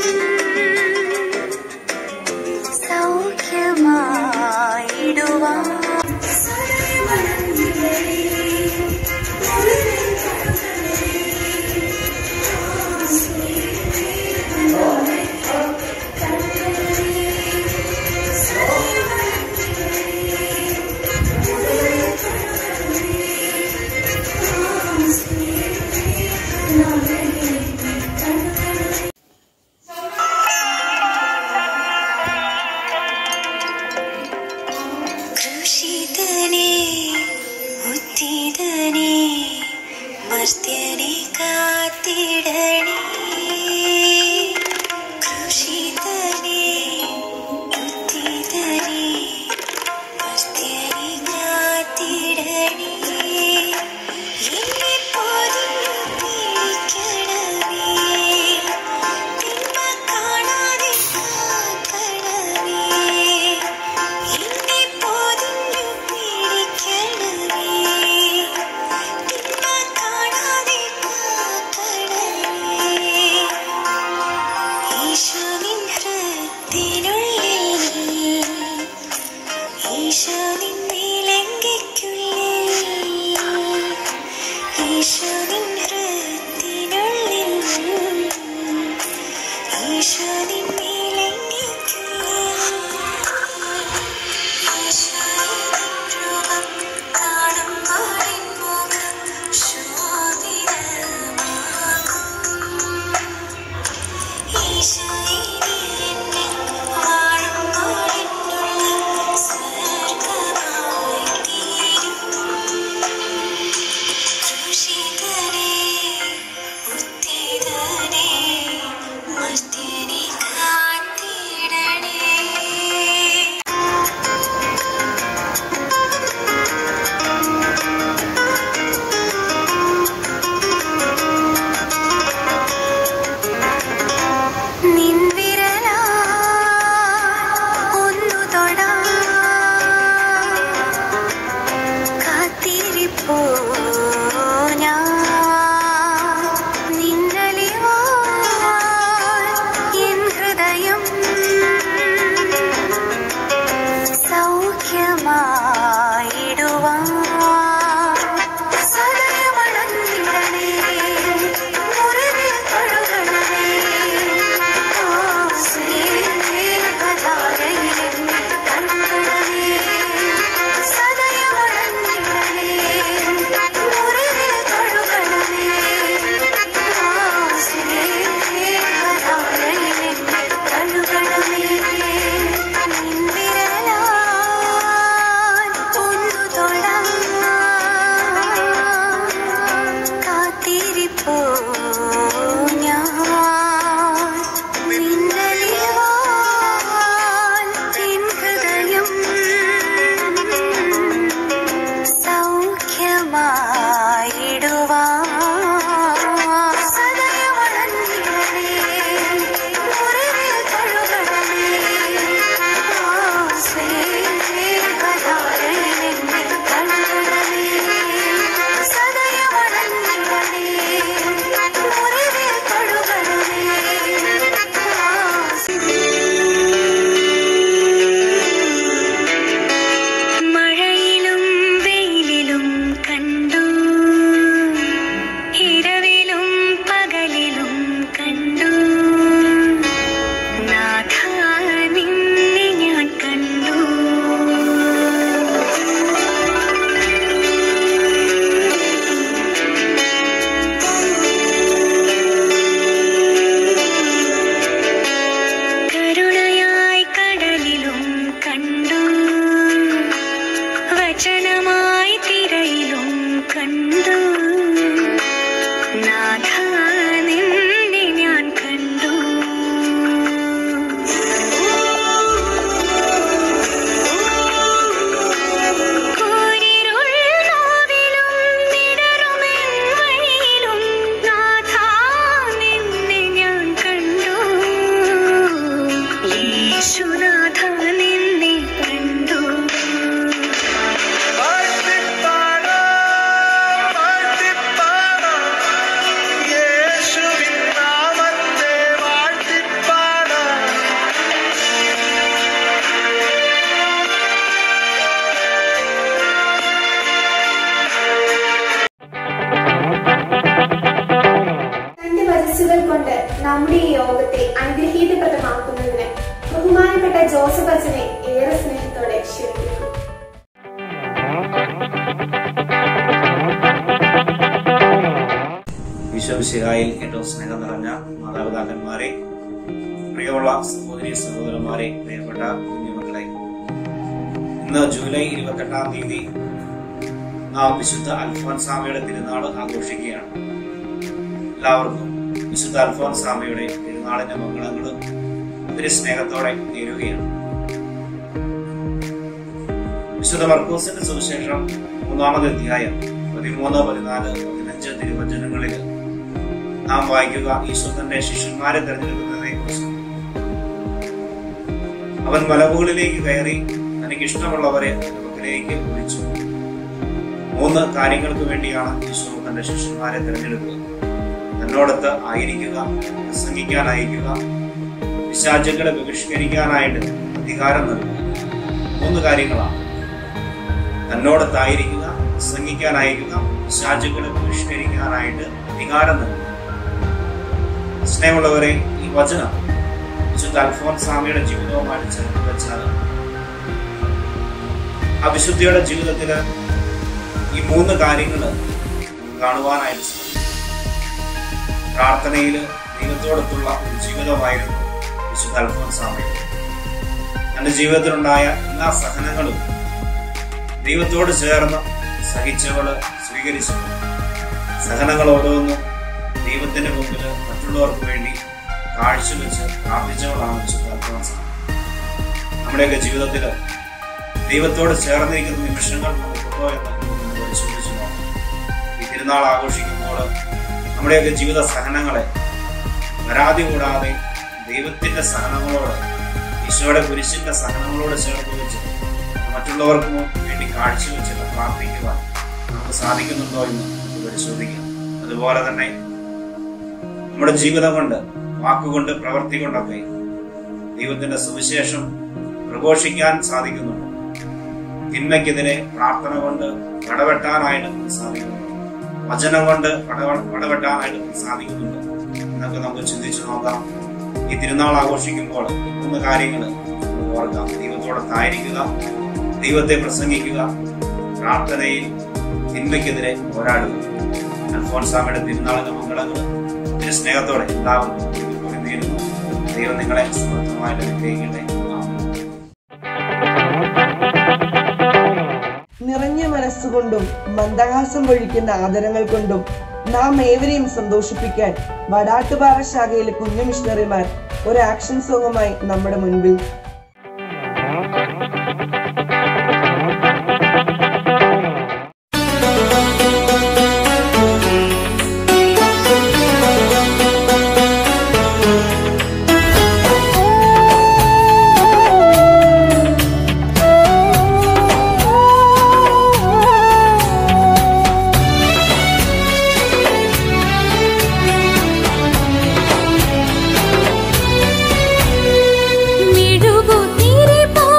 സൗഖ്യമായിടുവാ കൃഷിതനെ ഉത്തിതനെ മർത്യനെ കാത്തിടണേ കൃഷിതനെ ഉത്തിതനെ മർത്യനെ കാത്തിടണേ എന്നെ പൊതിഞ്ഞു പിടിക്കണമേ തിന്മ കാണാതെ കാക്കണമേ എന്നെ പൊതിഞ്ഞു പിടിക്കണമേ തിന്മ കാണാതെ കാക്കണമേ ഈശോവിൻ ഹൃത്തിനുള്ളിൽ ഈശോവിൻ നിലങ്കയ്ക്കുള്ളിൽ ഈശോവിൻ ഹൃത്തിനുള്ളിൽ ഈശോവിൻ മർത്യനെ മനസ്സുകൾ കൊണ്ട് നമ്മുടെ ഈ യോഗത്തെ അനുഗ്രഹീതപ്രദമാക്കുന്നതിന് ബഹുമാനപ്പെട്ട ജോസഫ് അച്ഛനെ ഏറെ സ്നേഹത്തോടെ ക്ഷണിക്കുന്നു വിശ്വവിശിഹായിൽ ഏറ്റവും സ്നേഹം നിറഞ്ഞ മാതാപിതാക്കന്മാരെ പ്രിയമുള്ള സഹോദരി സഹോദരന്മാരെ പ്രിയപ്പെട്ട കുഞ്ഞുമക്കളെ ഇന്ന് ജൂലൈ ഇരുപത്തെട്ടാം തീയതി നാം വിശുദ്ധ അൽഫോൻസാമയുടെ തിരുനാൾ ആഘോഷിക്കുകയാണ് എല്ലാവർക്കും വിശുദ്ധ അൽഫോൻസാമയുടെ തിരുനാളിന്റെ മംഗളങ്ങളും ഒത്തിരി സ്നേഹത്തോടെ നേരുകയാണ് വിശുദ്ധ മർക്കൂസിന്റെ സുവിശേഷം മൂന്നാമത് അധ്യായം പതിമൂന്ന് പതിനാല് പതിനഞ്ച് തിരുവചനങ്ങളിൽ നാം വായിക്കുക ഈശോ തന്റെ ശിഷ്യന്മാരെ തെരഞ്ഞെടുക്കുന്നതിനെ കുറിച്ച് അവൻ മലമുകളിലേക്ക് കയറി തനിക്ക് ഇഷ്ടമുള്ളവരെ ലോകത്തിലേക്ക് വിളിച്ചു മൂന്ന് കാര്യങ്ങൾക്ക് വേണ്ടിയാണ് ഈശോ തന്റെ ശിഷ്യന്മാരെ തിരഞ്ഞെടുക്കുക തന്നോടത്ത് ആയിരിക്കുക പ്രസംഗിക്കാൻ അയക്കുക പിശാചുക്കളെ ബഹിഷ്കരിക്കാനായിട്ട് അധികാരം നൽകുക മൂന്ന് കാര്യങ്ങളാണ് തന്നോടത്തായിരിക്കുക പ്രസംഗിക്കാൻ അയക്കുക പിശാചുക്കളെ ബഹിഷ്കരിക്കാനായിട്ട് അധികാരം നൽകുക സ്നേഹമുള്ളവരെ ഈ വചനം വിശുദ്ധ അൽഫോൻസാമിയുടെ ജീവിതവുമായിട്ട് ചേർത്ത് വെച്ചാൽ ആ വിശുദ്ധിയുടെ ജീവിതത്തില് ഈ മൂന്ന് കാര്യങ്ങൾ കാണുവാനായിട്ട് സാധിക്കും പ്രാർത്ഥനയിൽ ദൈവത്തോടൊത്തുള്ള ഒരു ജീവിതമായിരുന്നു വിശുദ്ധ അൽഫോൻസാമയുടെ തന്റെ ജീവിതത്തിലുണ്ടായ എല്ലാ സഹനങ്ങളും ദൈവത്തോട് ചേർന്ന് സഹിച്ചവള് സ്വീകരിച്ചു സഹനങ്ങൾ ഓരോന്നും ദൈവത്തിന്റെ മുമ്പിൽ മറ്റുള്ളവർക്ക് വേണ്ടി കാഴ്ചവെച്ച് പ്രാർത്ഥിച്ചവളാണ് വിശുദ്ധ അൽഫോൻസാമ നമ്മുടെയൊക്കെ ജീവിതത്തിൽ ദൈവത്തോട് ചേർന്നിരിക്കുന്ന നിമിഷങ്ങൾ നമുക്കുണ്ടോ എന്ന് നമുക്ക് പരിശോധിച്ച് നോക്കാം ഈ തിരുനാൾ ആഘോഷിക്കുമ്പോൾ നമ്മുടെയൊക്കെ ജീവിത സഹനങ്ങളെ പരാതി കൂടാതെ ദൈവത്തിന്റെ സഹനങ്ങളോട് ഈശോയുടെ കുരിശിന്റെ സഹനങ്ങളോട് ചേർത്ത് വെച്ച് മറ്റുള്ളവർക്ക് വേണ്ടി കാഴ്ചവെച്ച് പ്രാർത്ഥിക്കുവാൻ നമുക്ക് സാധിക്കുന്നുണ്ടോ എന്ന് നമുക്ക് പരിശോധിക്കാം അതുപോലെ തന്നെ നമ്മുടെ ജീവിതം കൊണ്ട് വാക്കുകൊണ്ട് പ്രവൃത്തി കൊണ്ടൊക്കെ ദൈവത്തിന്റെ സുവിശേഷം പ്രഘോഷിക്കാൻ സാധിക്കുന്നുണ്ട് തിന്മയ്ക്കെതിരെ പ്രാർത്ഥന കൊണ്ട് ഇടപെട്ടാനായിട്ട് നമുക്ക് സാധിക്കുന്നുണ്ട് വചനം കൊണ്ട് ഇടപെ- ഇടപെട്ടാനായിട്ട് നമുക്ക് സാധിക്കുന്നുണ്ട് എന്നൊക്കെ നമുക്ക് ചിന്തിച്ചു നോക്കാം ഈ തിരുനാൾ ആഘോഷിക്കുമ്പോൾ ഈ മൂന്ന് കാര്യങ്ങൾ നമുക്ക് ഓർക്കാം ദൈവത്തോടൊത്തായിരിക്കുക ദൈവത്തെ പ്രസംഗിക്കുക പ്രാർത്ഥനയിൽ തിന്മയ്ക്കെതിരെ പോരാടുക അൽഫോൻസാമയുടെ തിരുനാളിന്റെ മംഗളങ്ങൾ ഒത്തിരി സ്നേഹത്തോടെ എല്ലാവർക്കും ഒരിക്കൽ കൂടി നേരുന്നു ദൈവം നിങ്ങളെ സമർത്ഥമായിട്ട് അനുഗ്രഹിക്കട്ടെ ആമേൻ. നിറഞ്ഞ മനസ്സുകൊണ്ടും മന്ദഹാസം പൊഴിക്കുന്ന ആദരങ്ങൾ കൊണ്ടും നാം ഏവരെയും സന്തോഷിപ്പിക്കാൻ വടാട്ടുപാറ ശാഖയിലെ കുഞ്ഞു മിഷണറിമാർ ഒരു ആക്ഷൻ സോങ്ങുമായി നമ്മുടെ മുൻപിൽ മിഴുകുതിരി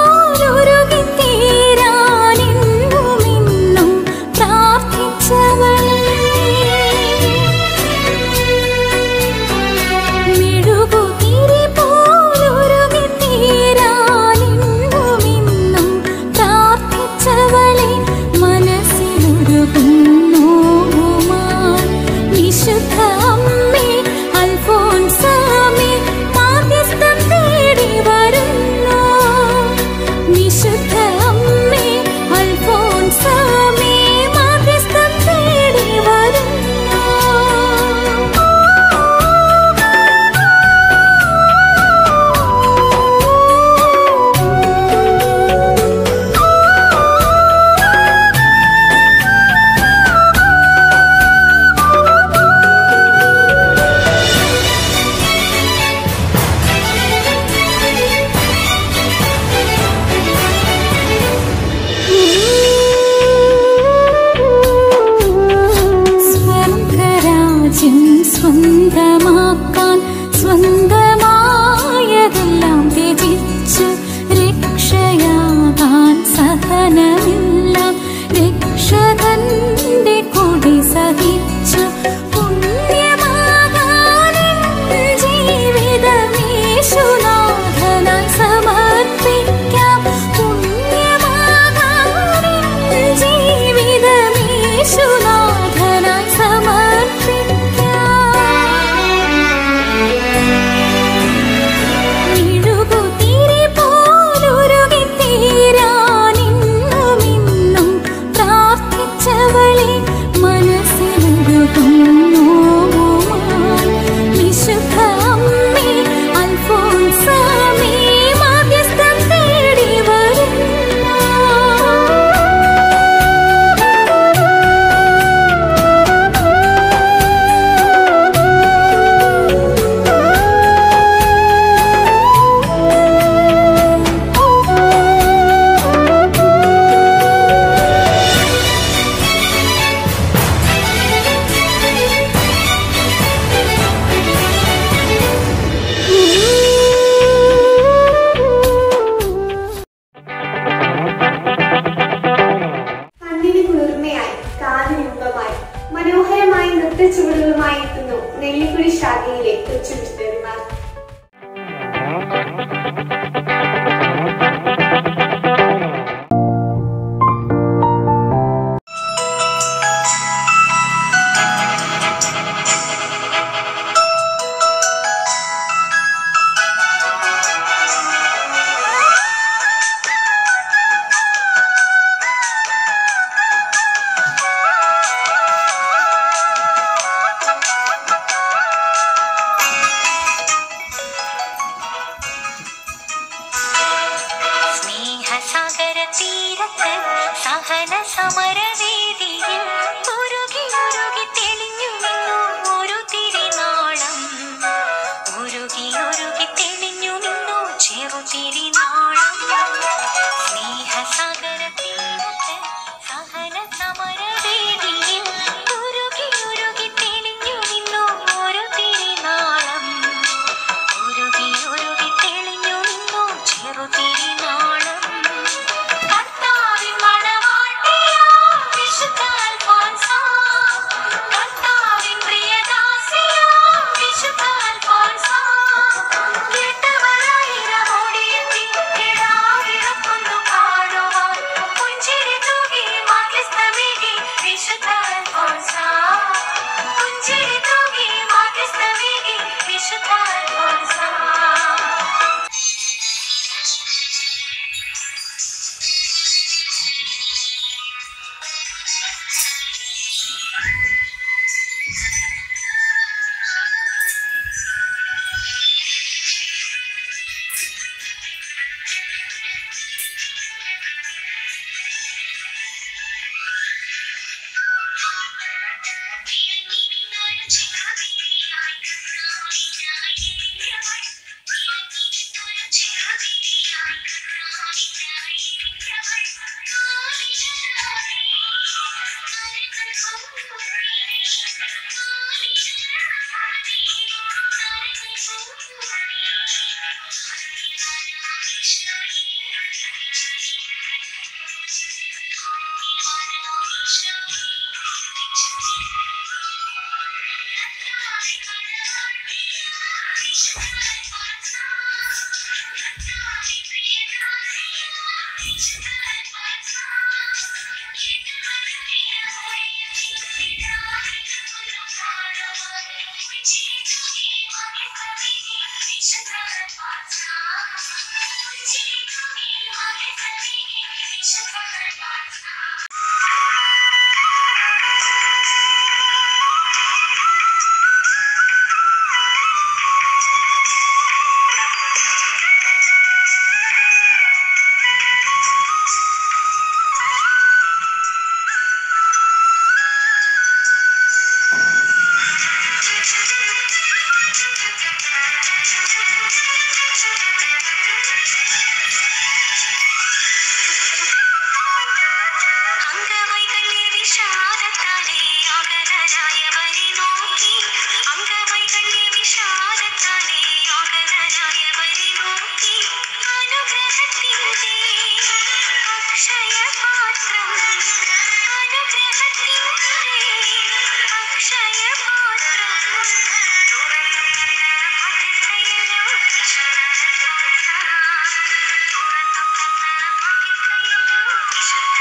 പോലൊരുകിത്തീരാനെന്നുമെന്നും പ്രാർത്ഥിച്ചവളേ. മിഴുകുതിരി പോലൊരുകിത്തീരാനെന്നുമെന്നും പ്രാർത്ഥിച്ചവളെ മനസ്സിലൊരുകുന്നോമാൻ വിശുദ്ധ അമ്മേ അൽഫോൻസാമേ മാധ്യസ്ഥം തേടി വരുന്നു വിശുദ്ധ അമ്മേ അൽഫോൻസാമേ മാധ്യസ്ഥം തേടി വരുന്നു സ്വർഗരാജ്യം സ്വന്തമാക്കാൻ സ്വന്തമായതെല്ലാം ത്യജിച്ചു രക്ഷയാകാൻ സഹനമെല്ലാം രക്ഷകന്റെ കൊടി സഹിച്ചു പുണ്യമാകാൻ കൊച്ചു മിഷണറിമാർ സ്നേഹസാഗര തീരത്ത് സഹന സമരവേദിയിൽ ഉരുകി ഉരുകി തെളിഞ്ഞു നിന്നു ഒരു തിരിനാളം ഉരുകി ഉരുകി തെളിഞ്ഞു നിന്നു ചെറു തിരിനാളം സ്നേഹസാഗര തീരത്ത് സഹന സമരവേദിയിൽ ഉരുകി ഉരുകി തെളിഞ്ഞു നിന്നു ഒരു തിരിനാളം ഉരുകി ഉരുകി തെളിഞ്ഞു നിന്നു ചെറുതിരിനാളം കർത്താവിൻ മണവാട്ടിയാം വിശുദ്ധ അൽഫോൻസ. കർത്താവിൻ പ്രിയദാസിയാം വിശുദ്ധ അൽഫോൻസ. കേട്ടവരായിരം ഓടിയെത്തി കിടാവിളക്കൊന്നു കാണുവാൻ. പുഞ്ചിരി തൂകി മധ്യസ്ഥമേകി വിശുദ്ധ അൽഫോൻസ. പുഞ്ചിരി തൂകി മധ്യസ്ഥമേകി വിശുദ്ധ അൽഫോൻസ. അംഗവൈകല്യ വിഷാദത്താലേ ആഗതരായവരെ നോക്കി അംഗവൈകല്യ വിഷാദത്താലേ ആഗതരായവരെ നോക്കി അനുഗ്രഹത്തിൻ്റെ അക്ഷയപാത്രം അനുഗ്രഹത്തിൻ്റെ അക്ഷയപാത്രം തുറന്നു തന്ന അതിശയനോ തുറന്നു തന്ന അതിശയനോ വിശുദ്ധ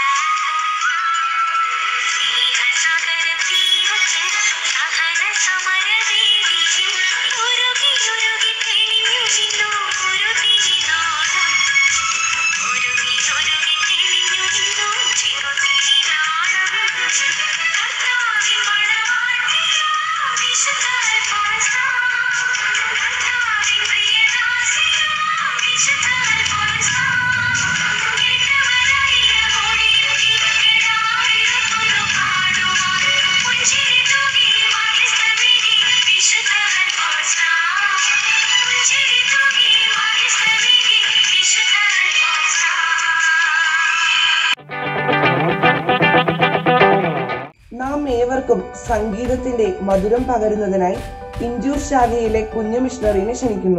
സ്നേഹസാഗര തീരത്ത് സഹന സമരവേദിയിൽ ഉരുകി ഉരുകി തെളിഞ്ഞു നിന്നു ഒരു തിരിനാളം ഉരുകി ഉരുകി തെളിഞ്ഞു നിന്നു ചെറുതിരിനാളം കർത്താവിൻ മണവാട്ടിയാം വിശുദ്ധ അൽഫോൻസ. കർത്താവിൻ പ്രിയദാസിയാം വിശുദ്ധ അൽഫോൻസ. കേട്ടവരായിരം ഓടിയെത്തി കിടാവിളക്കൊന്നു കാണുവാൻ. പുഞ്ചിരി തൂകി മധ്യസ്ഥമേകി വിശുദ്ധ അൽഫോൻസ. പുഞ്ചിരി തൂകി മധ്യസ്ഥമേകി വിശുദ്ധ അൽഫോൻസ. നാം ഏവർക്കും സംഗീതത്തിന്റെ മധുരം പകരുന്നതിനായി ഇഞ്ചൂർ ശാഖയിലെ കുഞ്ഞു മിഷണറിനെ ക്ഷണിക്കുന്നു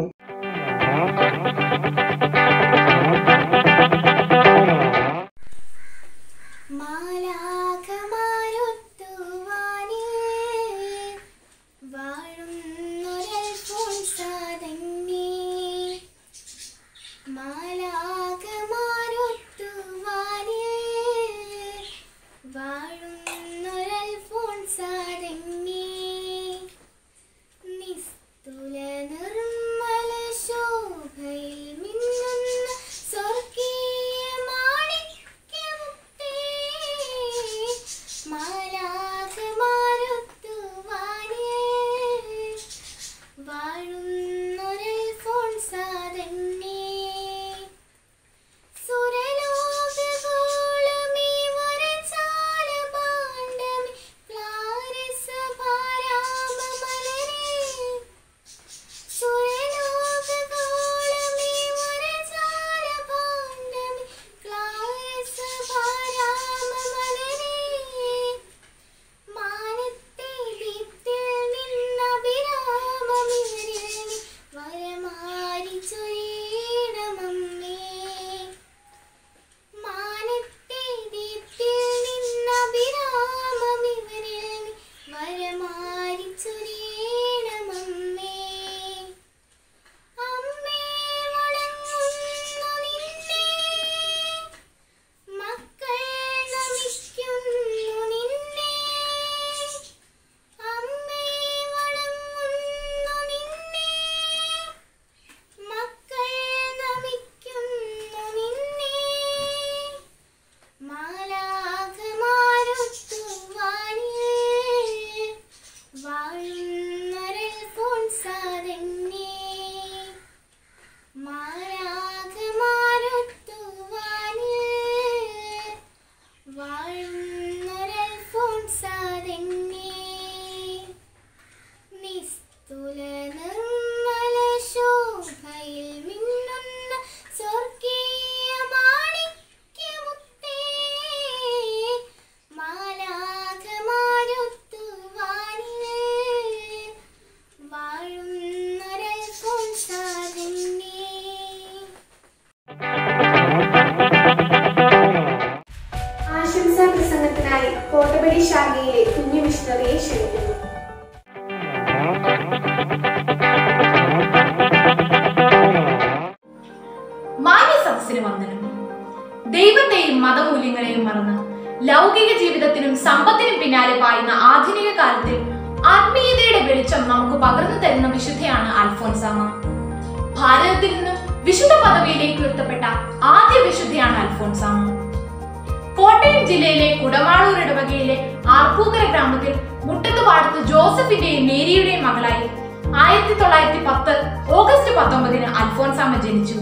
മാലാഖമാരൊത്തുവാനേ വാഴുന്നൊരൽഫോൻസാമേ തന്നെ മാരാകമാരൊത്തുവാനിൽ വാഴുന്നൊരൽഫോൻസാതെന്നെ നിസ്തുല നിർമ്മല ശോഭയിൽ മിന്നുന്ന സ്വർഗീയ മാണിക്യമുത്തേ മാലാഖമാരൊത്തുവാനിൽ വാഴുന്നൊരൽഫോൻസാതെന്നെ ആശംസാ പ്രസംഗത്തിനായി കോട്ടപടി ശാഖയിലെ കുഞ്ഞു മിഷണറിയെ ക്ഷണിക്കുന്നു മാന്യ സദസ്സിന് വന്ദനം ദൈവത്തെയും മതമൂല്യങ്ങളെയും മറന്ന് ലൗകിക ജീവിതത്തിനും സമ്പത്തിനും പിന്നാലെ പായുന്ന ആധുനിക കാലത്തിൽ ആത്മീയതയുടെ വെളിച്ചം നമുക്ക് പകർന്നു തരുന്ന വിശുദ്ധയാണ് അൽഫോൻസാമ ഭാരതത്തിൽ നിന്നും വിശുദ്ധ പദവിയിലേക്ക് ഉയർത്തപ്പെട്ട ആദ്യ വിശുദ്ധയാണ് അൽഫോൻസാമ കോട്ടയം ജില്ലയിലെ കുടമാളൂർ ഇടവകയിലെ ആർപ്പൂക്കര ഗ്രാമത്തിൽ മുട്ടത്തുപാടത്ത് ജോസഫിന്റെയും മേരിയുടെയും മകളായി ആയിരത്തി തൊള്ളായിരത്തി പത്ത് ഓഗസ്റ്റ് പത്തൊമ്പതിന് അൽഫോൻസാമ ജനിച്ചു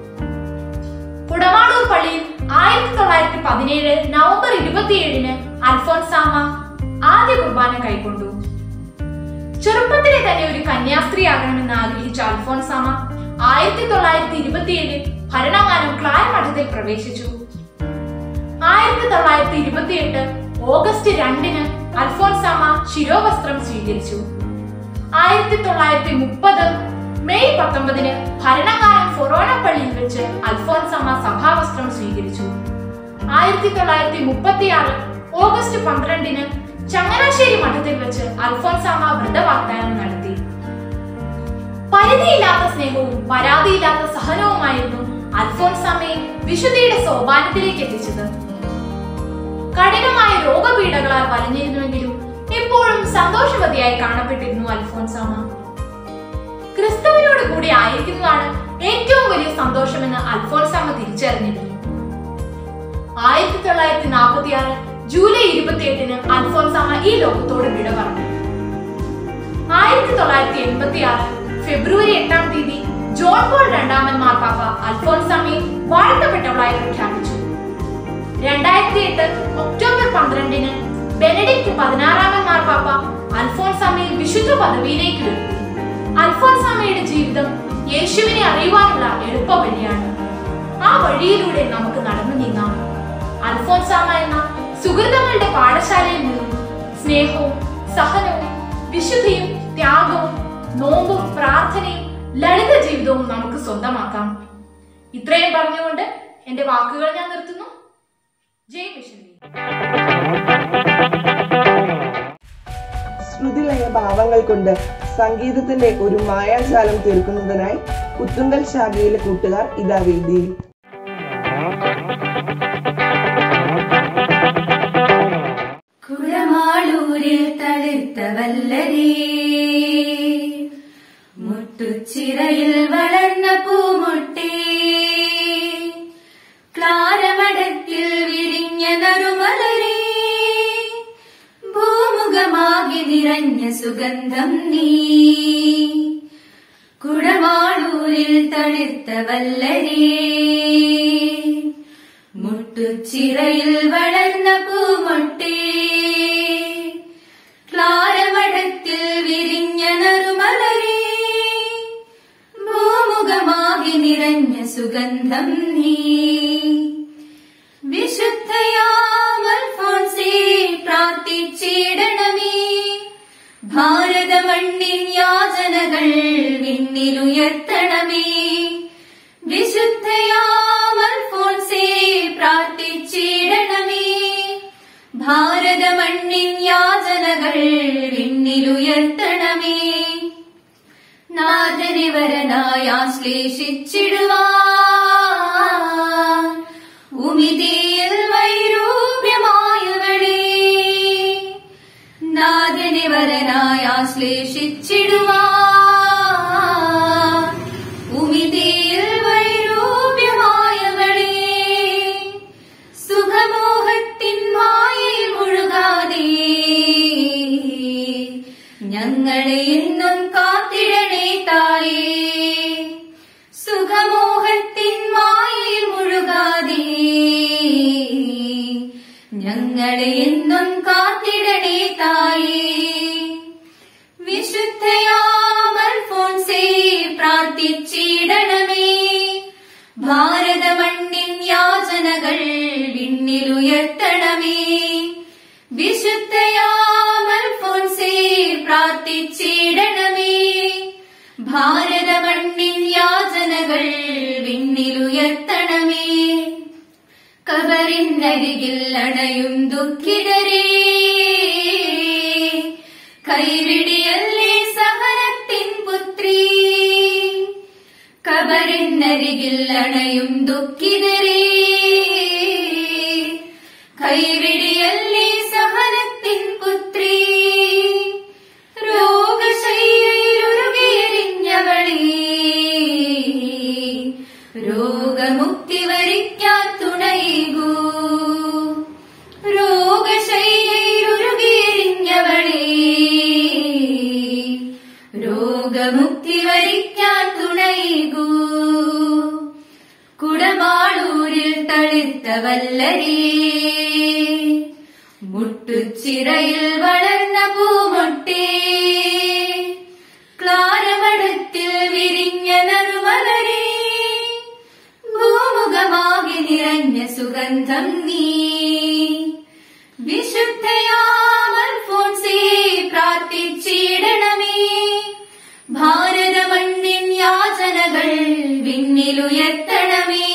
കുടമാളൂർ പള്ളിയിൽ ആയിരത്തി തൊള്ളായിരത്തി പതിനേഴ് നവംബർ ഇരുപത്തിയേഴിന് അൽഫോൻസാമ ആദ്യ കുർബാന കൈക്കൊണ്ടു ചെറുപ്പത്തിലെ തന്നെ ഒരു കന്യാസ്ത്രീയാകണമെന്ന് ആഗ്രഹിച്ച അൽഫോൻസാമ ആയിരത്തി തൊള്ളായിരത്തി ഇരുപത്തിയേഴിൽ ഭരണങ്ങാനം ക്ലാര മഠത്തിൽ പ്രവേശിച്ചു ആയിരത്തി തൊള്ളായിരത്തി ഇരുപത്തിയെട്ട് ഓഗസ്റ്റ് രണ്ടിന് അൽഫോൻസാമ ശിരോവസ്ത്രം സ്വീകരിച്ചു ആയിരത്തി തൊള്ളായിരത്തി മുപ്പത് മെയ് പത്തൊമ്പതിന് ഭരണകാലം ഫൊറോണ പള്ളിയിൽ വെച്ച് അൽഫോൻസമ്മ സഭാവസ്ത്രം സ്വീകരിച്ചു ആയിരത്തി തൊള്ളായിരത്തി മുപ്പത്തിയാറ് ഓഗസ്റ്റ് പന്ത്രണ്ടിന് ചങ്ങനാശ്ശേരി മഠത്തിൽ വെച്ച് അൽഫോൻസാമ വ്രതവാഗ്ദാനം നടത്തി പരിധിയില്ലാത്ത സ്നേഹവും പരാതിയില്ലാത്ത സഹനവുമായിരുന്നു അൽഫോൻസാമയെ വിശുദ്ധിയുടെ സോപാനത്തിലേക്ക് എത്തിച്ചത് കഠിനമായ രോഗപീഠകളാൽ വലഞ്ഞിരുന്നുവെങ്കിലും എപ്പോഴും സന്തോഷവതിയായി കാണപ്പെട്ടിരുന്നു അൽഫോൻസാമ ക്രിസ്തുവിനോട് കൂടി ആയിരിക്കുന്നതാണ് ഏറ്റവും വലിയ സന്തോഷമെന്ന് അൽഫോൻസാമ തിരിച്ചറിഞ്ഞിരുന്നു ആയിരത്തി തൊള്ളായിരത്തി നാൽപ്പത്തി ആറ് ജൂലൈ ഇരുപത്തി എട്ടിന് അൽഫോൻസാമ ഈ ലോകത്തോട് വിട പറഞ്ഞു ആയിരത്തി തൊള്ളായിരത്തി എൺപത്തി ആറ് ഫെബ്രുവരി എട്ടാം തീയതി ജോൺ പോൾ രണ്ടാമൻ മാർപ്പാപ്പ അൽഫോൻസാമയെ വാഴ്ത്തപ്പെട്ടവളായി പ്രഖ്യാപിച്ചു രണ്ടായിരത്തി എട്ട് ഒക്ടോബർ പന്ത്രണ്ടിന് ബെനഡിക്ട് പതിനാറാമൻ മാർപ്പാപ്പ അൽഫോൻസാമയെ വിശുദ്ധ പദവിയിലേക്ക് ഉയർത്തി അൽഫോൻസാമയുടെ ജീവിതം യേശുവിനെ അറിയുവാനുള്ള എളുപ്പ വഴിയാണ് ആ വഴിയിലൂടെ നമുക്ക് നടന്നു നീങ്ങാം അൽഫോൻസാമ എന്ന സുഹൃതങ്ങളുടെ പാഠശാലയിൽ നിന്നും സ്നേഹവും സഹനവും വിശുദ്ധിയും ത്യാഗവും നോമ്പും പ്രാർത്ഥനയും ലളിത ജീവിതവും നമുക്ക് സ്വന്തമാക്കാം ഇത്രയും പറഞ്ഞുകൊണ്ട് എന്റെ വാക്കുകൾ ഞാൻ നിർത്തുന്നു ജയ് മിഷൻ ശ്രുതിലയ ഭാവങ്ങൾ കൊണ്ട് സംഗീതത്തിന്റെ ഒരു മായാജാലം തീർക്കുന്നതിനായി പുത്തുങ്കൽ ശാഖയിലെ കൂട്ടുകാർ ഇതാ വേദിയിൽ കുടമാളൂരിൽ തളിർത്ത വല്ലരേ മുട്ടുച്ചിറയിൽ വളർന്ന പൂമുട്ടേ ക്ലാരമടത്തിൽ വിരിഞ്ഞ നറുമലരേ ഭൂമുഖമാകെ നിറഞ്ഞ സുഗന്ധം നീ കുടമാളൂരിൽ തളിർത്ത വല്ലരേ മുട്ടുച്ചിറയിൽ വളർന്ന പൂമൊട്ടേ ക്ലാരമടത്തിൽ വിരിഞ്ഞ നറുമലരേ ഭൂമുഖമാകെ നിറഞ്ഞ സുഗന്ധം നീ വിശുദ്ധയാമൽഫോൻസേ പ്രാർത്ഥിച്ചിടണമേ ഭാരത മണ്ണിൻ യാചനകൾ വിണ്ണിലുയർത്തണമേ വിശുദ്ധയാമൽഫോൻസേ പ്രാർത്ഥിച്ചിടണമേ ഭാരത മണ്ണിൻ യാചനകൾ വിണ്ണിലുയർത്തണമേ നാഥനെ വരനായ ശ്ലേഷിച്ചിടുവാൻ ഉമിതിയിൽ വൈരൂപ്യമായവളേ നാഥനെ വരനായ ശ്ലേഷിച്ചിടുവാൻ ഉമിതിയിൽ വൈരൂപ്യമായവളേ സുഖമോഹത്തിൻ മായയിൽ മുഴുകാതെ ഞങ്ങളെ എന്നും കാത്തിടണേ ഞങ്ങളെ എന്നും കാത്തിടണേ തായേ വിശുദ്ധയാമൽഫോൻസേ പ്രാർത്ഥിച്ചിടണമേ ഭാരത മണ്ണിൻ യാചനകൾ വിണ്ണിലുയർത്തണമേ വിശുദ്ധയാമൽഫോൻസേ പ്രാർത്ഥിച്ചിടണമേ ഭാരത മണ്ണിൻ യാചനകൾ വിണ്ണിലുയർത്തണമേ കബറിനരികിൽ അണയും ദുഃഖിതരേ കൈവിടിയല്ലേ സഹനത്തിൻ പുത്രീ കബറിനരികിൽ അണയും ദുഃഖിതരേ കൈവിടിയല്ലേ സഹനത്തിൻ പുത്രീ രോഗശൈലിയിലുരുകിയെരിഞ്ഞവളേ രോഗമുക്തി വരിക്കാൻ തുണയേകൂ രോഗശൈലിയിലുരുകിയെരിഞ്ഞവളേ രോഗമുക്തി വരിക്കാൻ തുണയേകൂ കുടമാളൂരിൽ തളിർത്ത വല്ലരേ മുട്ടുച്ചിറയിൽ വളർന്ന പൂമൊട്ടേ ക്ലാരമടത്തിൽ വിരിഞ്ഞ നറുമലരേ ഭൂമുഖമാകെ നിറഞ്ഞ സുഗന്ധം നീ വിശുദ്ധയാമൽഫോൻസേ പ്രാർത്ഥിച്ചിടണമേ ഭാരത മണ്ണിൻ യാചനകൾ വിണ്ണിലുയർത്തണമേ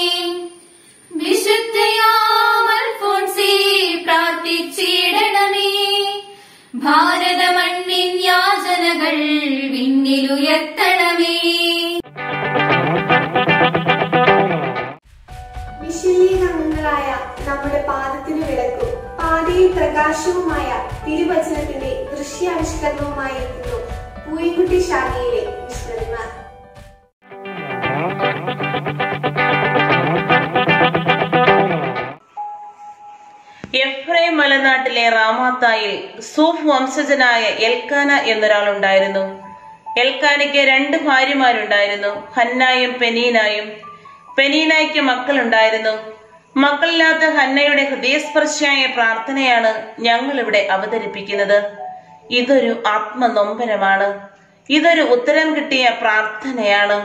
വിശുദ്ധയാമൽഫോൻസേ പ്രാർത്ഥിച്ചിടണമേ ഭാരത മണ്ണിൻ യാചനകൾ വിണ്ണിലുയർത്തണമേ വിശുദ്ധീകരണങ്ങളായ നമ്മുടെ പാദത്തിന് വിളക്കും പാതയിൽ പ്രകാശവുമായ തിരുവചനത്തിന്റെ ദൃശ്യാവിഷ്കരണവുമായി എത്തുന്നു പൂയക്കുട്ടി ശാഖയിലെ മിഷണറിമാർ എഫ്രൈം മലനാട്ടിലെ റാമാത്തായിൽ സൂഫ് വംശജനായ എൽക്കാന എന്നൊരാളുണ്ടായിരുന്നു എൽക്കാനയ്ക്ക് രണ്ട് ഭാര്യമാരുണ്ടായിരുന്നു ഹന്നായും പെനീനായും പെനീനായ്ക്ക് മക്കളുണ്ടായിരുന്നു മക്കളില്ലാത്ത ഹന്നയുടെ ഹൃദയസ്പർശിയായ പ്രാർത്ഥനയാണ് ഞങ്ങൾ ഇവിടെ അവതരിപ്പിക്കുന്നത് ഇതൊരു ആത്മനൊമ്പരമാണ് ഇതൊരു ഉത്തരം കിട്ടിയ പ്രാർത്ഥനയാണ്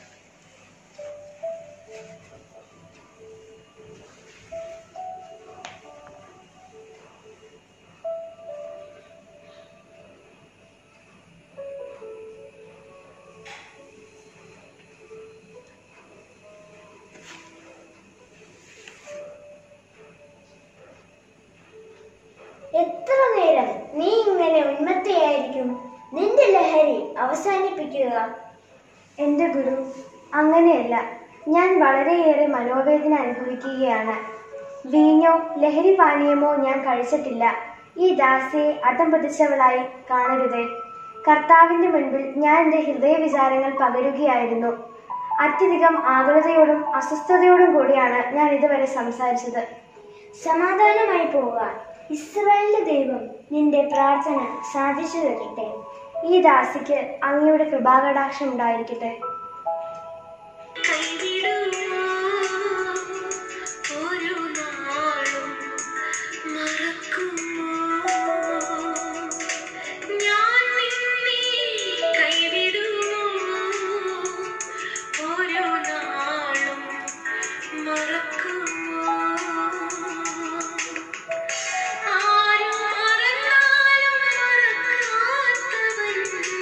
എത്ര നേരം നീ ഇങ്ങനെ ഉന്മത്തയായിരിക്കും നിന്റെ ലഹരി അവസാനിപ്പിക്കുക എന്റെ ഗുരു അങ്ങനെയല്ല ഞാൻ വളരെയേറെ മനോവേദന അനുഭവിക്കുകയാണ് വീഞ്ഞോ ലഹരി പാനീയമോ ഞാൻ കഴിച്ചിട്ടില്ല ഈ ദാസിയെ അതം പതിച്ചവളായി കാണരുതേ കർത്താവിന്റെ മുൻപിൽ ഞാൻ എന്റെ ഹൃദയ വിചാരങ്ങൾ പകരുകയായിരുന്നു അത്യധികം ആകുലതയോടും അസ്വസ്ഥതയോടും കൂടിയാണ് ഞാൻ ഇതുവരെ സംസാരിച്ചത് സമാധാനമായി പോവുക ഇസ്രായേലിന്റെ ദൈവം നിന്റെ പ്രാർത്ഥന സാധിച്ചു തരട്ടെ ഈ ദാസിക്ക് അങ്ങയുടെ കൃപാകടാക്ഷം ഉണ്ടായിരിക്കട്ടെ ഒരു നാളും മറക്കുമോ ഞാൻ നിന്നെ കൈവിടുമോ ഒരു നാളും മറക്കുമോ ആരും മറന്നാലും മറക്കാത്തവൻ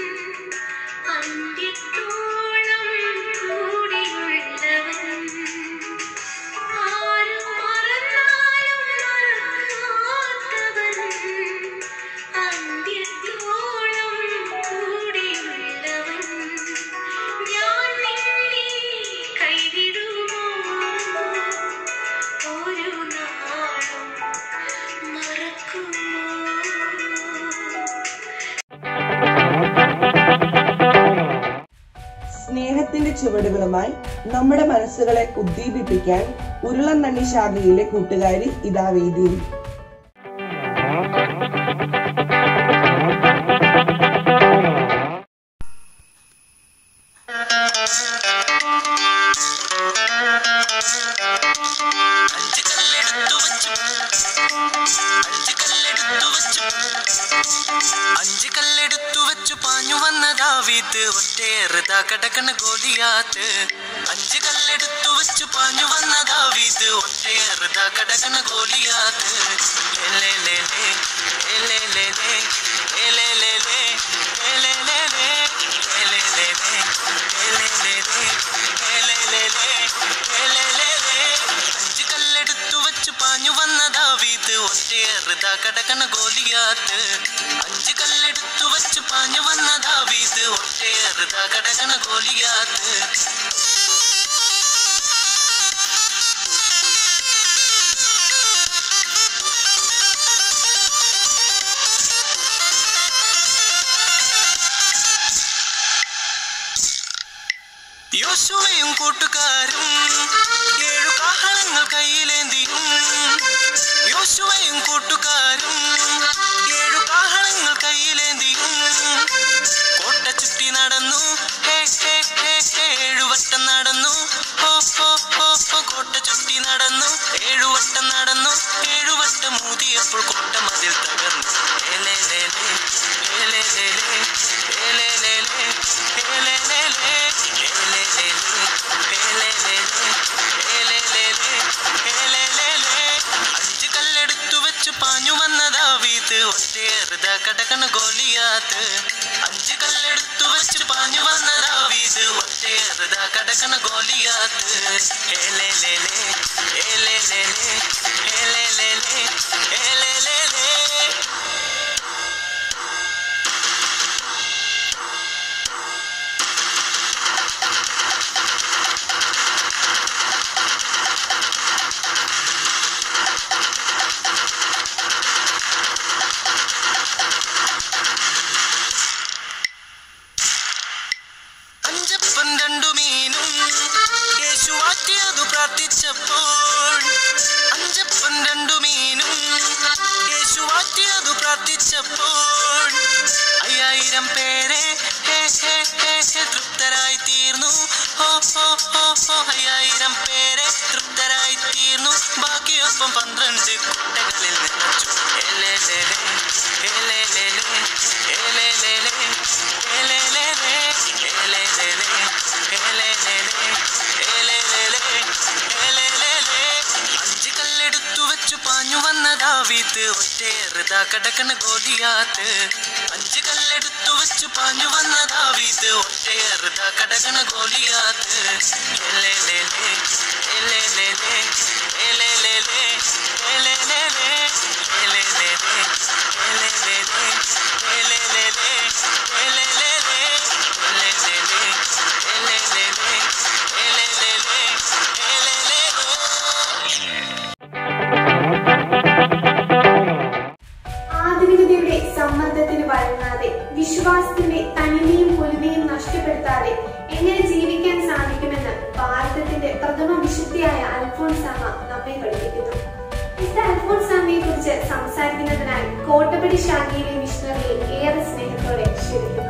അന്ത്യത്തോളം കൂടിയുള്ളവൻ ആരും മറന്നാലും മറക്കാത്തവൻ അന്ത്യത്തോളം കൂടിയുള്ളവൻ ഞാൻ നിന്നെ കൈവിടുമോ ഒരു നാളും മറക്കുമോ സ്നേഹത്തിന്റെ ചുവടുകളുമായി നമ്മുടെ മനസ്സുകളെ ഉദ്ദീപിപ്പിക്കാൻ ഉരുളൻ നന്ദി ശാഖയിലെ കൂട്ടുകാരി ഇതാ വേദിയിൽ അഞ്ച് കല്ലെടുത്തു വച്ചു ദാവീത്ത് ഒറ്റയേറുതാ കടക്കണ ഗോലിയാത്ത് അഞ്ച് കല്ലെടുത്തു വെച്ചു പാഞ്ഞു വന്ന ദാവീത്ത് ഒറ്റയേറുതാ കടക്കണ ഗോലിയാത്ത് ലേ ലേ ലേ ലേ ലേ ലേ ലേ ലേ ലേ ലേ ലേ ലേ ലേ ലേ അഞ്ച് കല്ലെടുത്തു വെച്ച് പാഞ്ഞു വന്ന ദാവീത് ഒറ്റയേറുതാ കടക്കണ ഗോലിയാത്ത് അഞ്ച് കല്ലെടുത്തു വെച്ച് പാഞ്ഞു വന്ന ദാവീത് ഒറ്റയേറുതാ കടക്കണ ഗോലിയാത്ത് യോശുവയും കൂട്ടുകാരും ഏഴു കാഹളങ്ങൾ കയ്യിലേന്തിയും യോശുവയും കൂട്ടുകാരും ഏഴു കാഹളങ്ങൾ കയ്യിലേന്തിയും കോട്ട ചുറ്റി നടന്നു ഹേ ഹേ ഹേ ഹേ ഏഴുവട്ടം നടന്നു ഹോ ഹോ ഹോ ഹോ കോട്ട ചുറ്റി നടന്നു ഏഴുവട്ടം നടന്നു ഏഴുവട്ടം ഊതിയപ്പോൾ കോട്ട മതിൽ തകർന്നു ഏലേ ലേ ലേ ഏലേ ലേ ലേ ഏലേ ലേ ലേ ഏലേ ലേ ലേ ഏലേ ലേ ലേ ഏലേ ലേ ലേ ഏലേ ലേ ലേ ഏലേ ലേ ലേ അഞ്ച് കല്ലെടുത്തു വെച്ച് പാഞ്ഞു വന്ന ദാവീത് ഒറ്റയേറുത കടക്കണ ഗോലിയാത്ത് അഞ്ച് കല്ലെടുത്തു വെച്ച് പാഞ്ഞു വന്ന ദാവീത് ഒറ്റയേറുത കടക്കണ ഗോലിയാത്ത് ഏലേ ലേ ലേ ഏലേ ലേ ലേ ഏലേ ലേ ലേ ഏലേ ലേ ലേ അഞ്ചപ്പൻ രണ്ടു മീനും യേശു ആറ്റിയതു പ്രാർത്ഥിച്ചപ്പോൾ അഞ്ചപ്പൻ രണ്ടു മീനും യേശു ആറ്റിയതു പ്രാർത്ഥിച്ചപ്പോൾ അയ്യായിരം പേരെ ഹേ ഹേ ഹേ ഹേ തൃപ്തരായി തീർന്നു ഹോ ഹോ ഹോ ഹോ അയ്യായിരം പേരെ തൃപ്തരായി തീർന്നു ബാക്കിയൊപ്പം പന്ത്രണ്ട് കുട്ടകളിൽ നിറച്ചു ഏലേ ലേ ലേ ഏലേ ലേ ലേ ഏലേ ലേ ലേ ഏലേ ലേ ലേ ഏലേ ലേ ലേ ഏലേ ലേ ലേ ഏലേ ലേ ലേ ഏലേ ലേ ലേ അഞ്ച് കല്ലെടുത്തു വെച്ചു പാഞ്ഞു വന്ന ദാവീത്ത് ഒറ്റയേറുതാ കടക്കണ ഗോലിയാത്ത് അഞ്ച് കല്ലെടുത്തു വെച്ചു പാഞ്ഞു വന്ന ദാവീത്ത് ഒറ്റയേറുതാ കടക്കണ ഗോലിയാത്ത് ഏലേ ലേ ലേ ഏലേ ലേ ലേ ഏലേ ലേ ലേ ഏലേ ലേ ലേ ഏലേ ലേ ലേ ഏലേ ലേ ലേ ഏലേ ലേ ലേ ഏലേ ലേ ലേ ഏലേ ലേ ലേ ഏലേ ലേ ലേ ഏലേ ലേ ലേ ഏലേ ലേ ആധുനികതയുടെ സമ്മർദ്ദത്തിന് വഴങ്ങാതെ വിശ്വാസത്തിന്റെ തനിമയും പൊലിമയും നഷ്ടപ്പെടുത്താതെ എങ്ങനെ ജീവിക്കാൻ സാധിക്കുമെന്ന് ഭാരതത്തിന്റെ പ്രഥമ വിശുദ്ധിയായ അൽഫോൺസാമ നമ്മെ പഠിപ്പിക്കുന്നു മിസ്റ്റർ അൽഫോൺസാമയെ കുറിച്ച് സംസാരിക്കുന്നതിനായി കോട്ടപ്പടി ശാഖയിലെ മിഷണറിയെ ഏറെ സ്നേഹത്തോടെ ക്ഷണിക്കുന്നു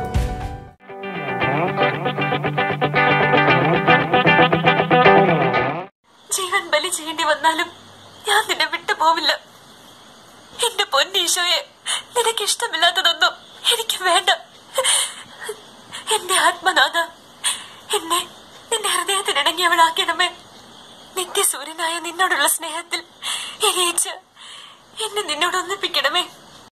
ജീവൻ ബലി ചെയ്യേണ്ടി വന്നാലും ഞാൻ നിന്നെ വിട്ടു പോവില്ല എന്റെ പൊന്നീശോയെ നിനക്ക് ഇഷ്ടമില്ലാത്തതൊന്നും എനിക്ക് വേണ്ട എന്റെ ആത്മനാഥ എന്നെ നിന്റെ ഹൃദയത്തിനിണങ്ങിയവളാക്കണമേ നിത്യസൂര്യനായ നിന്നോടുള്ള സ്നേഹത്തിൽ എരിയിച്ച് എന്നെ നിന്നോട് ഒന്നിപ്പിക്കണമേ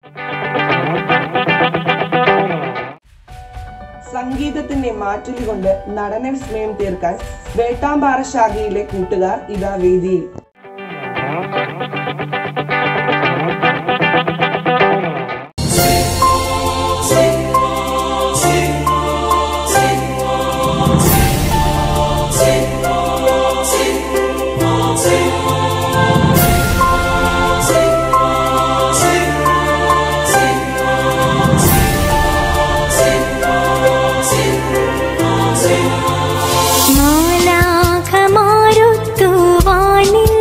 സംഗീതത്തിന്റെ മാറ്റുലി കൊണ്ട് നടന വിസ്മയം തീർക്കാൻ വേട്ടാമ്പാറ ശാഖയിലെ കൂട്ടുകാർ ഇതാ വേദിയിൽ മാലാഖമാരുത്തുവാനിൽ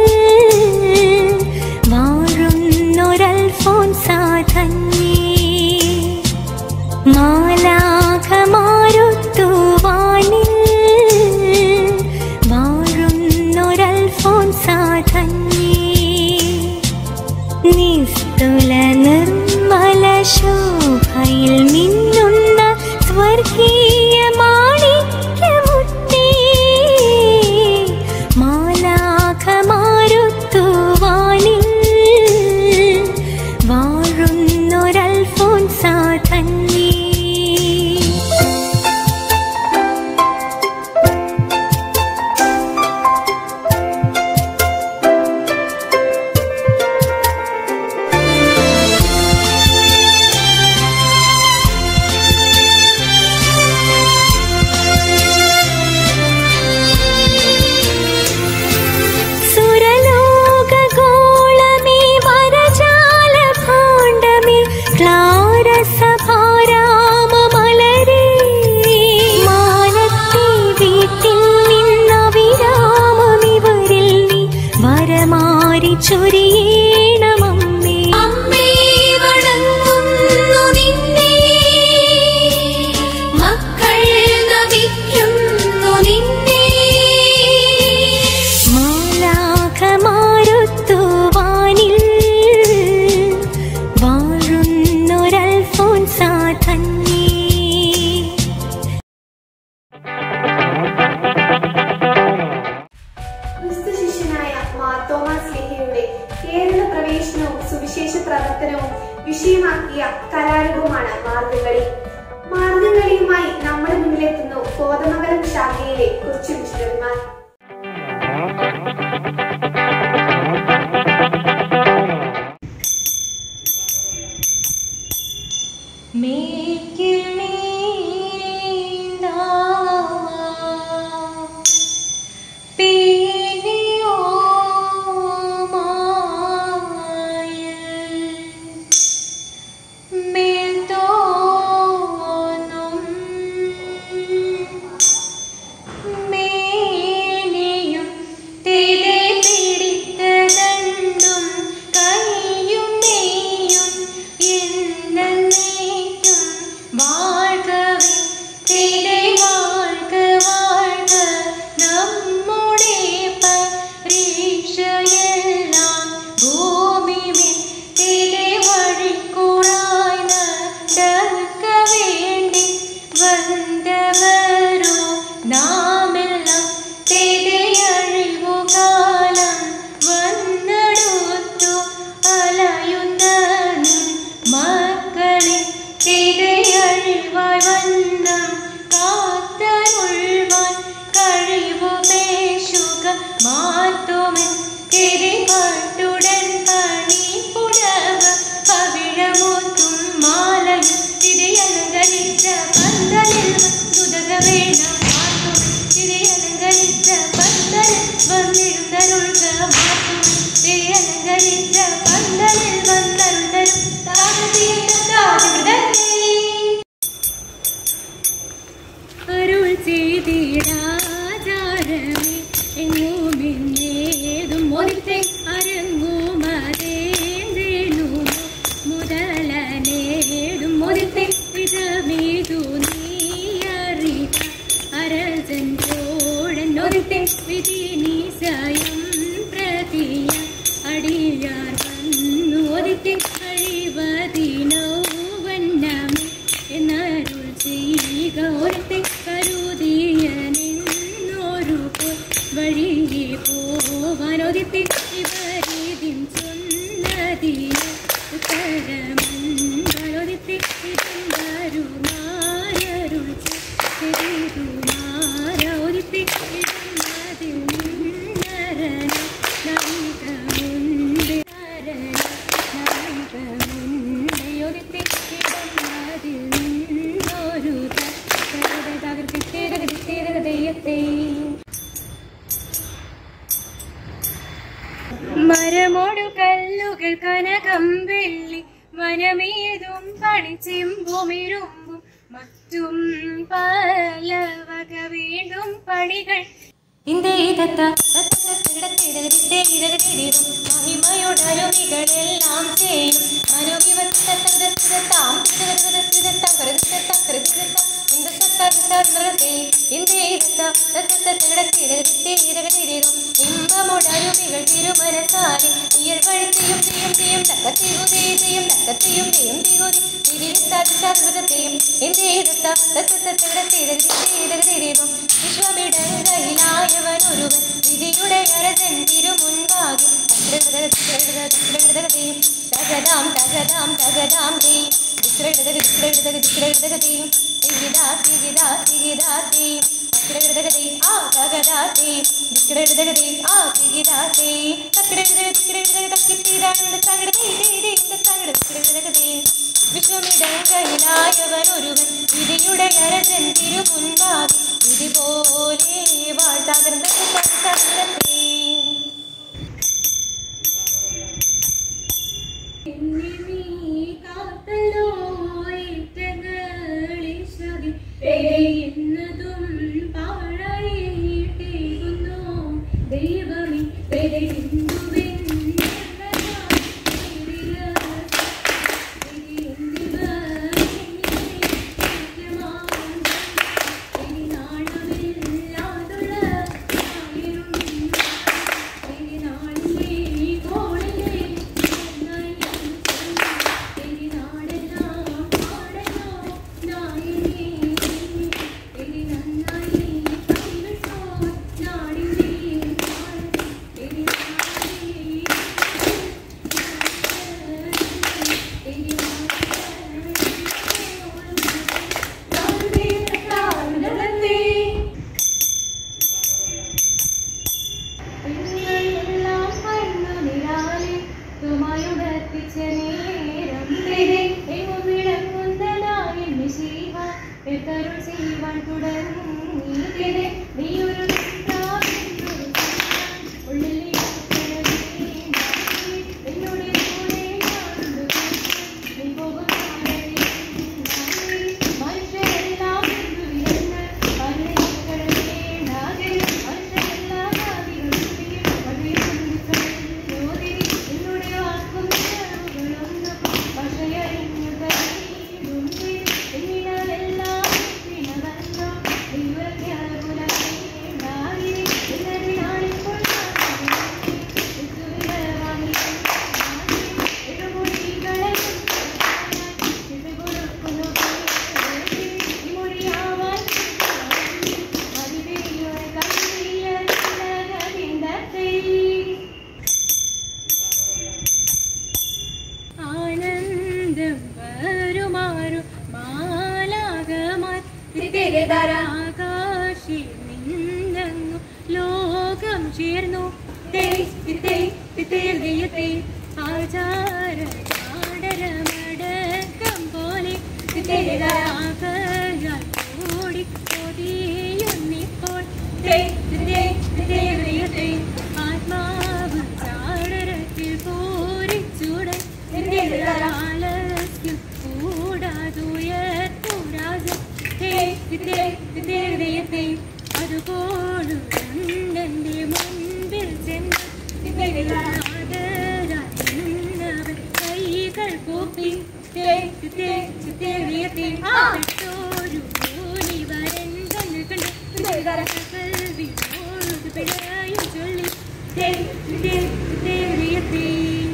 ശാഖയിലെ കൊച്ചു മിഷണറിമാർ മേക്കിൽ നീന്താ പീലിയോ മായൽ മേൽത്തോന്നും മേനിയും തിരെ പിടിത്തതണ്ടും കൈയും നെയ്യും എന്നേക്കും വാഴ്കവേ തിരെ വാഴ്ക വാഴ്ക നമ്മുടെ പരീക്ഷയെല്ലാം ഭൂമിമേൽ തിരെ വഴിക്കുറായി നടക്ക വേണ്ടി വந்தവരോ നാമെല്ലാം തിരയഴിവുകാലം വന്നെടുത്തു അലയുന്ന മക്കളെ തിരയഴിവായി വന്ന കാത്തരുൾവാൻ കഴിവുപേശുക മാറ്റുമൻ തിരിപാട്ടുടൻ പണി പുടവ പവിഴമൂത്തും മാലയും തിരയലങ്കരിച്ച പന്തലിൽ തുതക വേണം മാറ്റും തിരയലങ്കരിച്ച പന്തലിൽ വന്നിരുന്നരുൾക മാറ്റും തിരയലങ്കരിച്ച പന്തലിൽ വന്നരുൾതരും അരുൾ ചെയ്തിടാചാരമേ എങ്ങുമെന്നേതും ഒരിത്തെ അരങ്ങുമതേന്തേനു മുതലനേടും ഒരിത്തെ വിധമേതു നീയറിക അരജൻ ചോഴൻ ഒരിത്തെ വിധി നിശയം പ്രതിയ അടിയാർ വന്നു ഒരിത്തെ കഴിവതിനോ വണ്ണമേ എന്നരുൾ ചെയ്യുക ഒരുത്തെ കരുതിയനെന്നൊരു പോൽ വഴിയെ പോവാനൊരുത്തെ ഇവരീതിൻ ചൊന്നതിയ ഉത്തരമൊരുത്തെ ഇതരുമാരരുൾ ചെയ്തുമാരൊരുത്തെ ഇടുന്നതിൽ നിന്നരന നന്ദമുണ്ട് നന്ദമുണ്ട് ഒരുത്തെ ഇടുന്നതിൽ നിന്നൊരു ദൈവത്തെ മരമോടു കല്ലുകൾ കനകം വെള്ളി വനമേതും പണിച്ചിമ്പുമിരുമ്പും മറ്റും പല വക വീണ്ടും പണികൾ മഹിമയോടരുവികളെല്ലാം ചെയ്യും മനോവിവത്താം ഇമ്പമുടരുവികൾ തിരുമനസാലെ ഉയർ വഴിത്തെയും ചെയ്യും ചെയ്യും തക്കത്തിയും ചെയ്യും തക്കത്തിയും ചെയ്യും തികുതി തിരിവിത്താതിയും എന്തേതത്തീതം വിശ്വമിടങ്കയിലായവൻ ഒരുവൻ വിധിയുടെ അരജൻ തിരുമുൻപാകെ തകതാം തകതാം തകതാം തേ ദിക്രഗതഗതഗതഗതഗതഗതഗതയും തികിതാ തികിതാ തികിതാ തേ തക്രഗതഗതേ ആ തകതാ തേ ദിക്രഗതഗതേ ആ തികിതാ തേ തക്രഗതഗ തിക്രഗതഗ തക്കിത്തീരാണ്ട് തകട തേ തേ തേ തകട തിക്രഗതഗതേ വിശ്വമിടങ്കയിലായവൻ ഒരുവൻ വിധിയുടെ അരജൻ തിരുമുൻപാകെ വിധി പോലെ വാഴ്ത്താകൃതേ എന്നെ നീ കാത്തല്ലോ ഏറ്റങ്ങളിശകി പെരയുന്നതും പാഴായിട്ടേകുന്നു ദൈവമേ പെരയുന്നുവെന്ന് ചേർന്നു തേയ് തിത്തേയ് തിത്തേയൽ ദൈയത്തെ ആചാര ചാടരമടക്കം പോലെ തിത്തേരാകയാൽ കൂടി കൊതിയൊന്നിപ്പോൾ തേയ് തിത്തേയ് തിത്തേയൽ ദൈയത്തെ ആത്മാവ് ചാടരത്തിൽ പൂരിച്ചൂടൻ ആലസ്യം കൂടാതുയർത്തും രാജൻ തേയ് തിത്തേയ് തിത്തേയൽ ദൈയത്തെ അതുപോലും കണ്ണന്റെ മുൻപിൽ ചെന്ന് ആദരാന്നവൻ കൈകൾ കൂപ്പി തേക്ക് തേക്ക് തേറിയത്തെ ആട്ടോരു കൂലി വരൻ കണ്ണു കണ്ട് കൽവിനോട് പിഴയും ചൊല്ലി തേക്ക് തേക്ക് തേറിയത്തെ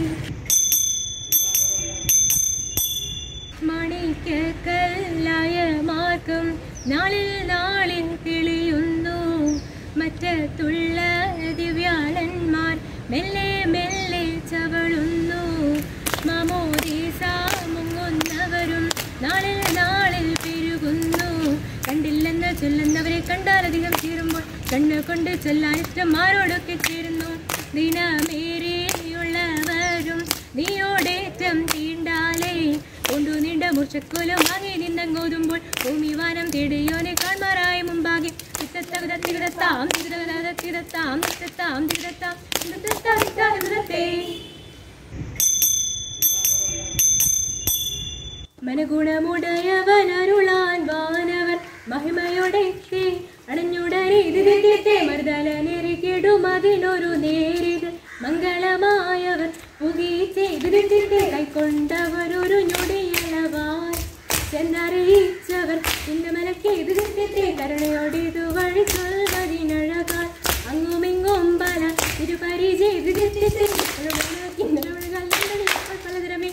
മണിക്കല്ലായ മാർക്കും നാളിൽ നാളിൽ തെളിയുന്നു മറ്റത്തുള്ള ദിവ്യാളന്മാർ മെല്ലെ മെല്ലെ ചവളുന്നു മാമോദീസ മുങ്ങുന്നവരും നാളിൽ നാളിൽ പെരുകുന്നു കണ്ടില്ലെന്ന് ചൊല്ലുന്നവരെ കണ്ടാലധികം ചേരുമ്പോൾ കണ്ണു കൊണ്ട് ചെല്ലാൻ ഇഷ്ടം ആരോടൊക്കെ ചേരുന്നു ദിനമേറിയുള്ളവരും നീയോടേറ്റം തീണ്ടാലേ കൊണ്ടു നീണ്ട മുർച്ചക്കോലും വാങ്ങി നിന്നങ്ങോതുമ്പോൾ ഭൂമി വാനം തേടിയോനെ കാൺമാറായ മുമ്പാകെ തിത്തത്തകതത്തികതത്താം തികതകതത്തികതത്താം തിത്തത്താം തികതത്താം തികതത്താം മനഗുണമുടയവൻ അരുളാൻ വാനവർ മഹിമയോടെ അടഞ്ഞുടനെ ഇതിന്റെ മറുതലനെറിക്കിടും അതിനൊരു നേരിത് മംഗളമായവർ പുകീച്ചെയ്തിന്റെ കൈക്കൊണ്ടവരൊരു ഞൊടിയളവാൻ ചെന്നറിയിച്ചവർ ഇന്ന് മലക്കെതിർത്തെ കരുണയോടിതു വഴി ചൊൽവതിനഴകാൽ അങ്ങുമിങ്ങും പല ഇരുപരിചെയ്തിന്റെ പലതരമേ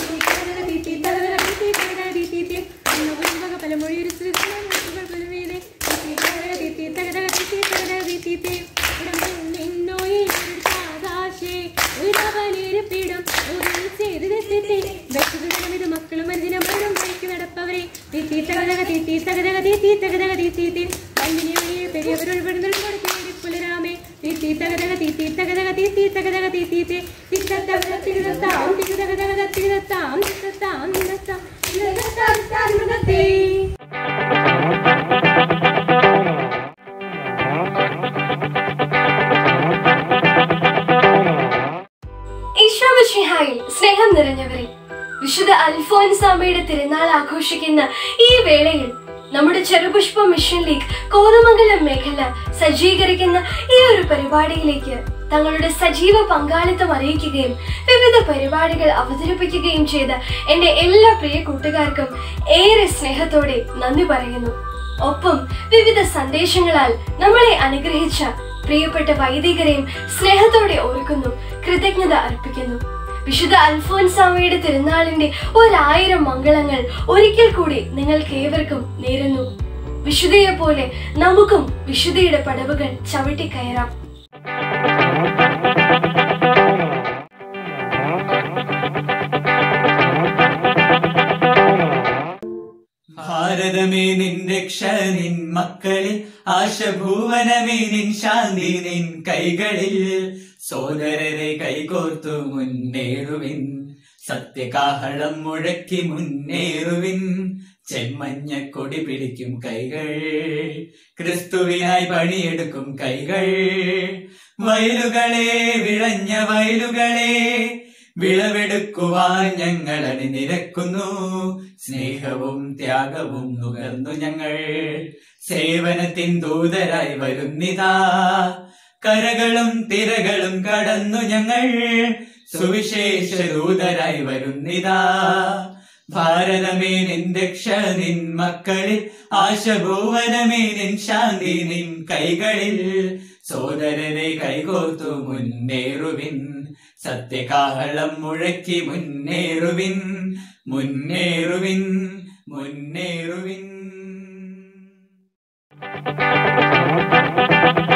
മക്കളും മരുന്നിനെ മരണം വഴിക്ക് നടപ്പവരെ തീത്തി തകതക തീത്തി തകതക തീത്തി തകതക തീത്തി തീ മണ്ണിനെ വഴിയെ പെരിയവരുൾപ്പെടുന്നൽ കൊടുക്കേണ്ടി പുലരാമേ തീത്തി തകതക തീത്തി തകതക തീത്തി തകതക തീത്തി തീ തിത്തത്തകത തികതത്താം തികതകതകത തികതത്താം തികതത്താം തികതത്താം തികതത്താം തികതത്തേ ഈശോമിഷിഹായിൽ സ്നേഹം നിറഞ്ഞവരെ വിശുദ്ധ അൽഫോൻസാമയുടെ തിരുനാൾ ആഘോഷിക്കുന്ന ഈ വേളയിൽ നമ്മുടെ ചെറുപുഷ്പ മിഷൻ ലീഗ് കോതമംഗലം മേഖല സജ്ജീകരിക്കുന്ന ഈ ഒരു പരിപാടിയിലേക്ക് തങ്ങളുടെ സജീവ പങ്കാളിത്തം അറിയിക്കുകയും വിവിധ പരിപാടികൾ അവതരിപ്പിക്കുകയും ചെയ്ത എന്റെ എല്ലാ പ്രിയ കൂട്ടുകാർക്കും ഏറെ സ്നേഹത്തോടെ നന്ദി പറയുന്നു ഒപ്പം വിവിധ സന്ദേശങ്ങളാൽ നമ്മളെ അനുഗ്രഹിച്ച പ്രിയപ്പെട്ട വൈദികരെയും സ്നേഹത്തോടെ ഓർക്കുന്നു കൃതജ്ഞത അർപ്പിക്കുന്നു വിശുദ്ധ അൽഫോൻസാമയുടെ തിരുനാളിന്റെ ഒരായിരം മംഗളങ്ങൾ ഒരിക്കൽ കൂടി നിങ്ങൾക്ക് ഏവർക്കും നേരുന്നു വിശുദ്ധയെ പോലെ നമുക്കും വിശുദ്ധയുടെ പടവുകൾ ചവിട്ടിക്കയറാം ഭാരതമേ നിൻ രക്ഷ നിൻ മക്കളിൽ ആശഭൂവനമേ നിൻ ശാന്തി നിൻ കൈകളിൽ സോദരരെ കൈകോർത്തു മുന്നേറുവിൻ സത്യകാഹളം മുഴക്കി മുന്നേറുവിൻ ചെമ്മഞ്ഞ കൊടി പിടിക്കും കൈകൾ ക്രിസ്തുവിനായി പണിയെടുക്കും കൈകൾ വയലുകളെ വിളഞ്ഞ വയലുകളെ വിളവെടുക്കുവാൻ ഞങ്ങൾ അണിനിരക്കുന്നു സ്നേഹവും ത്യാഗവും നുകർന്നു ഞങ്ങൾ സേവനത്തിൻ ദൂതരായി വരുന്നിതാ കരകളും തിരകളും കടന്നു ഞങ്ങൾ സുവിശേഷ ദൂതരായി വരുന്നിതാ ഭാരതമേ നിൻ രക്ഷ നിൻ മക്കളിൽ ആശഭൂവനമേ നിൻ ശാന്തി നിൻ കൈകളിൽ സോദരരെ കൈകോർത്തു മുന്നേറുവിൻ സത്യകാഹളം മുഴക്കി മുന്നേറുവിൻ മുന്നേറുവിൻ മുന്നേറുവിൻ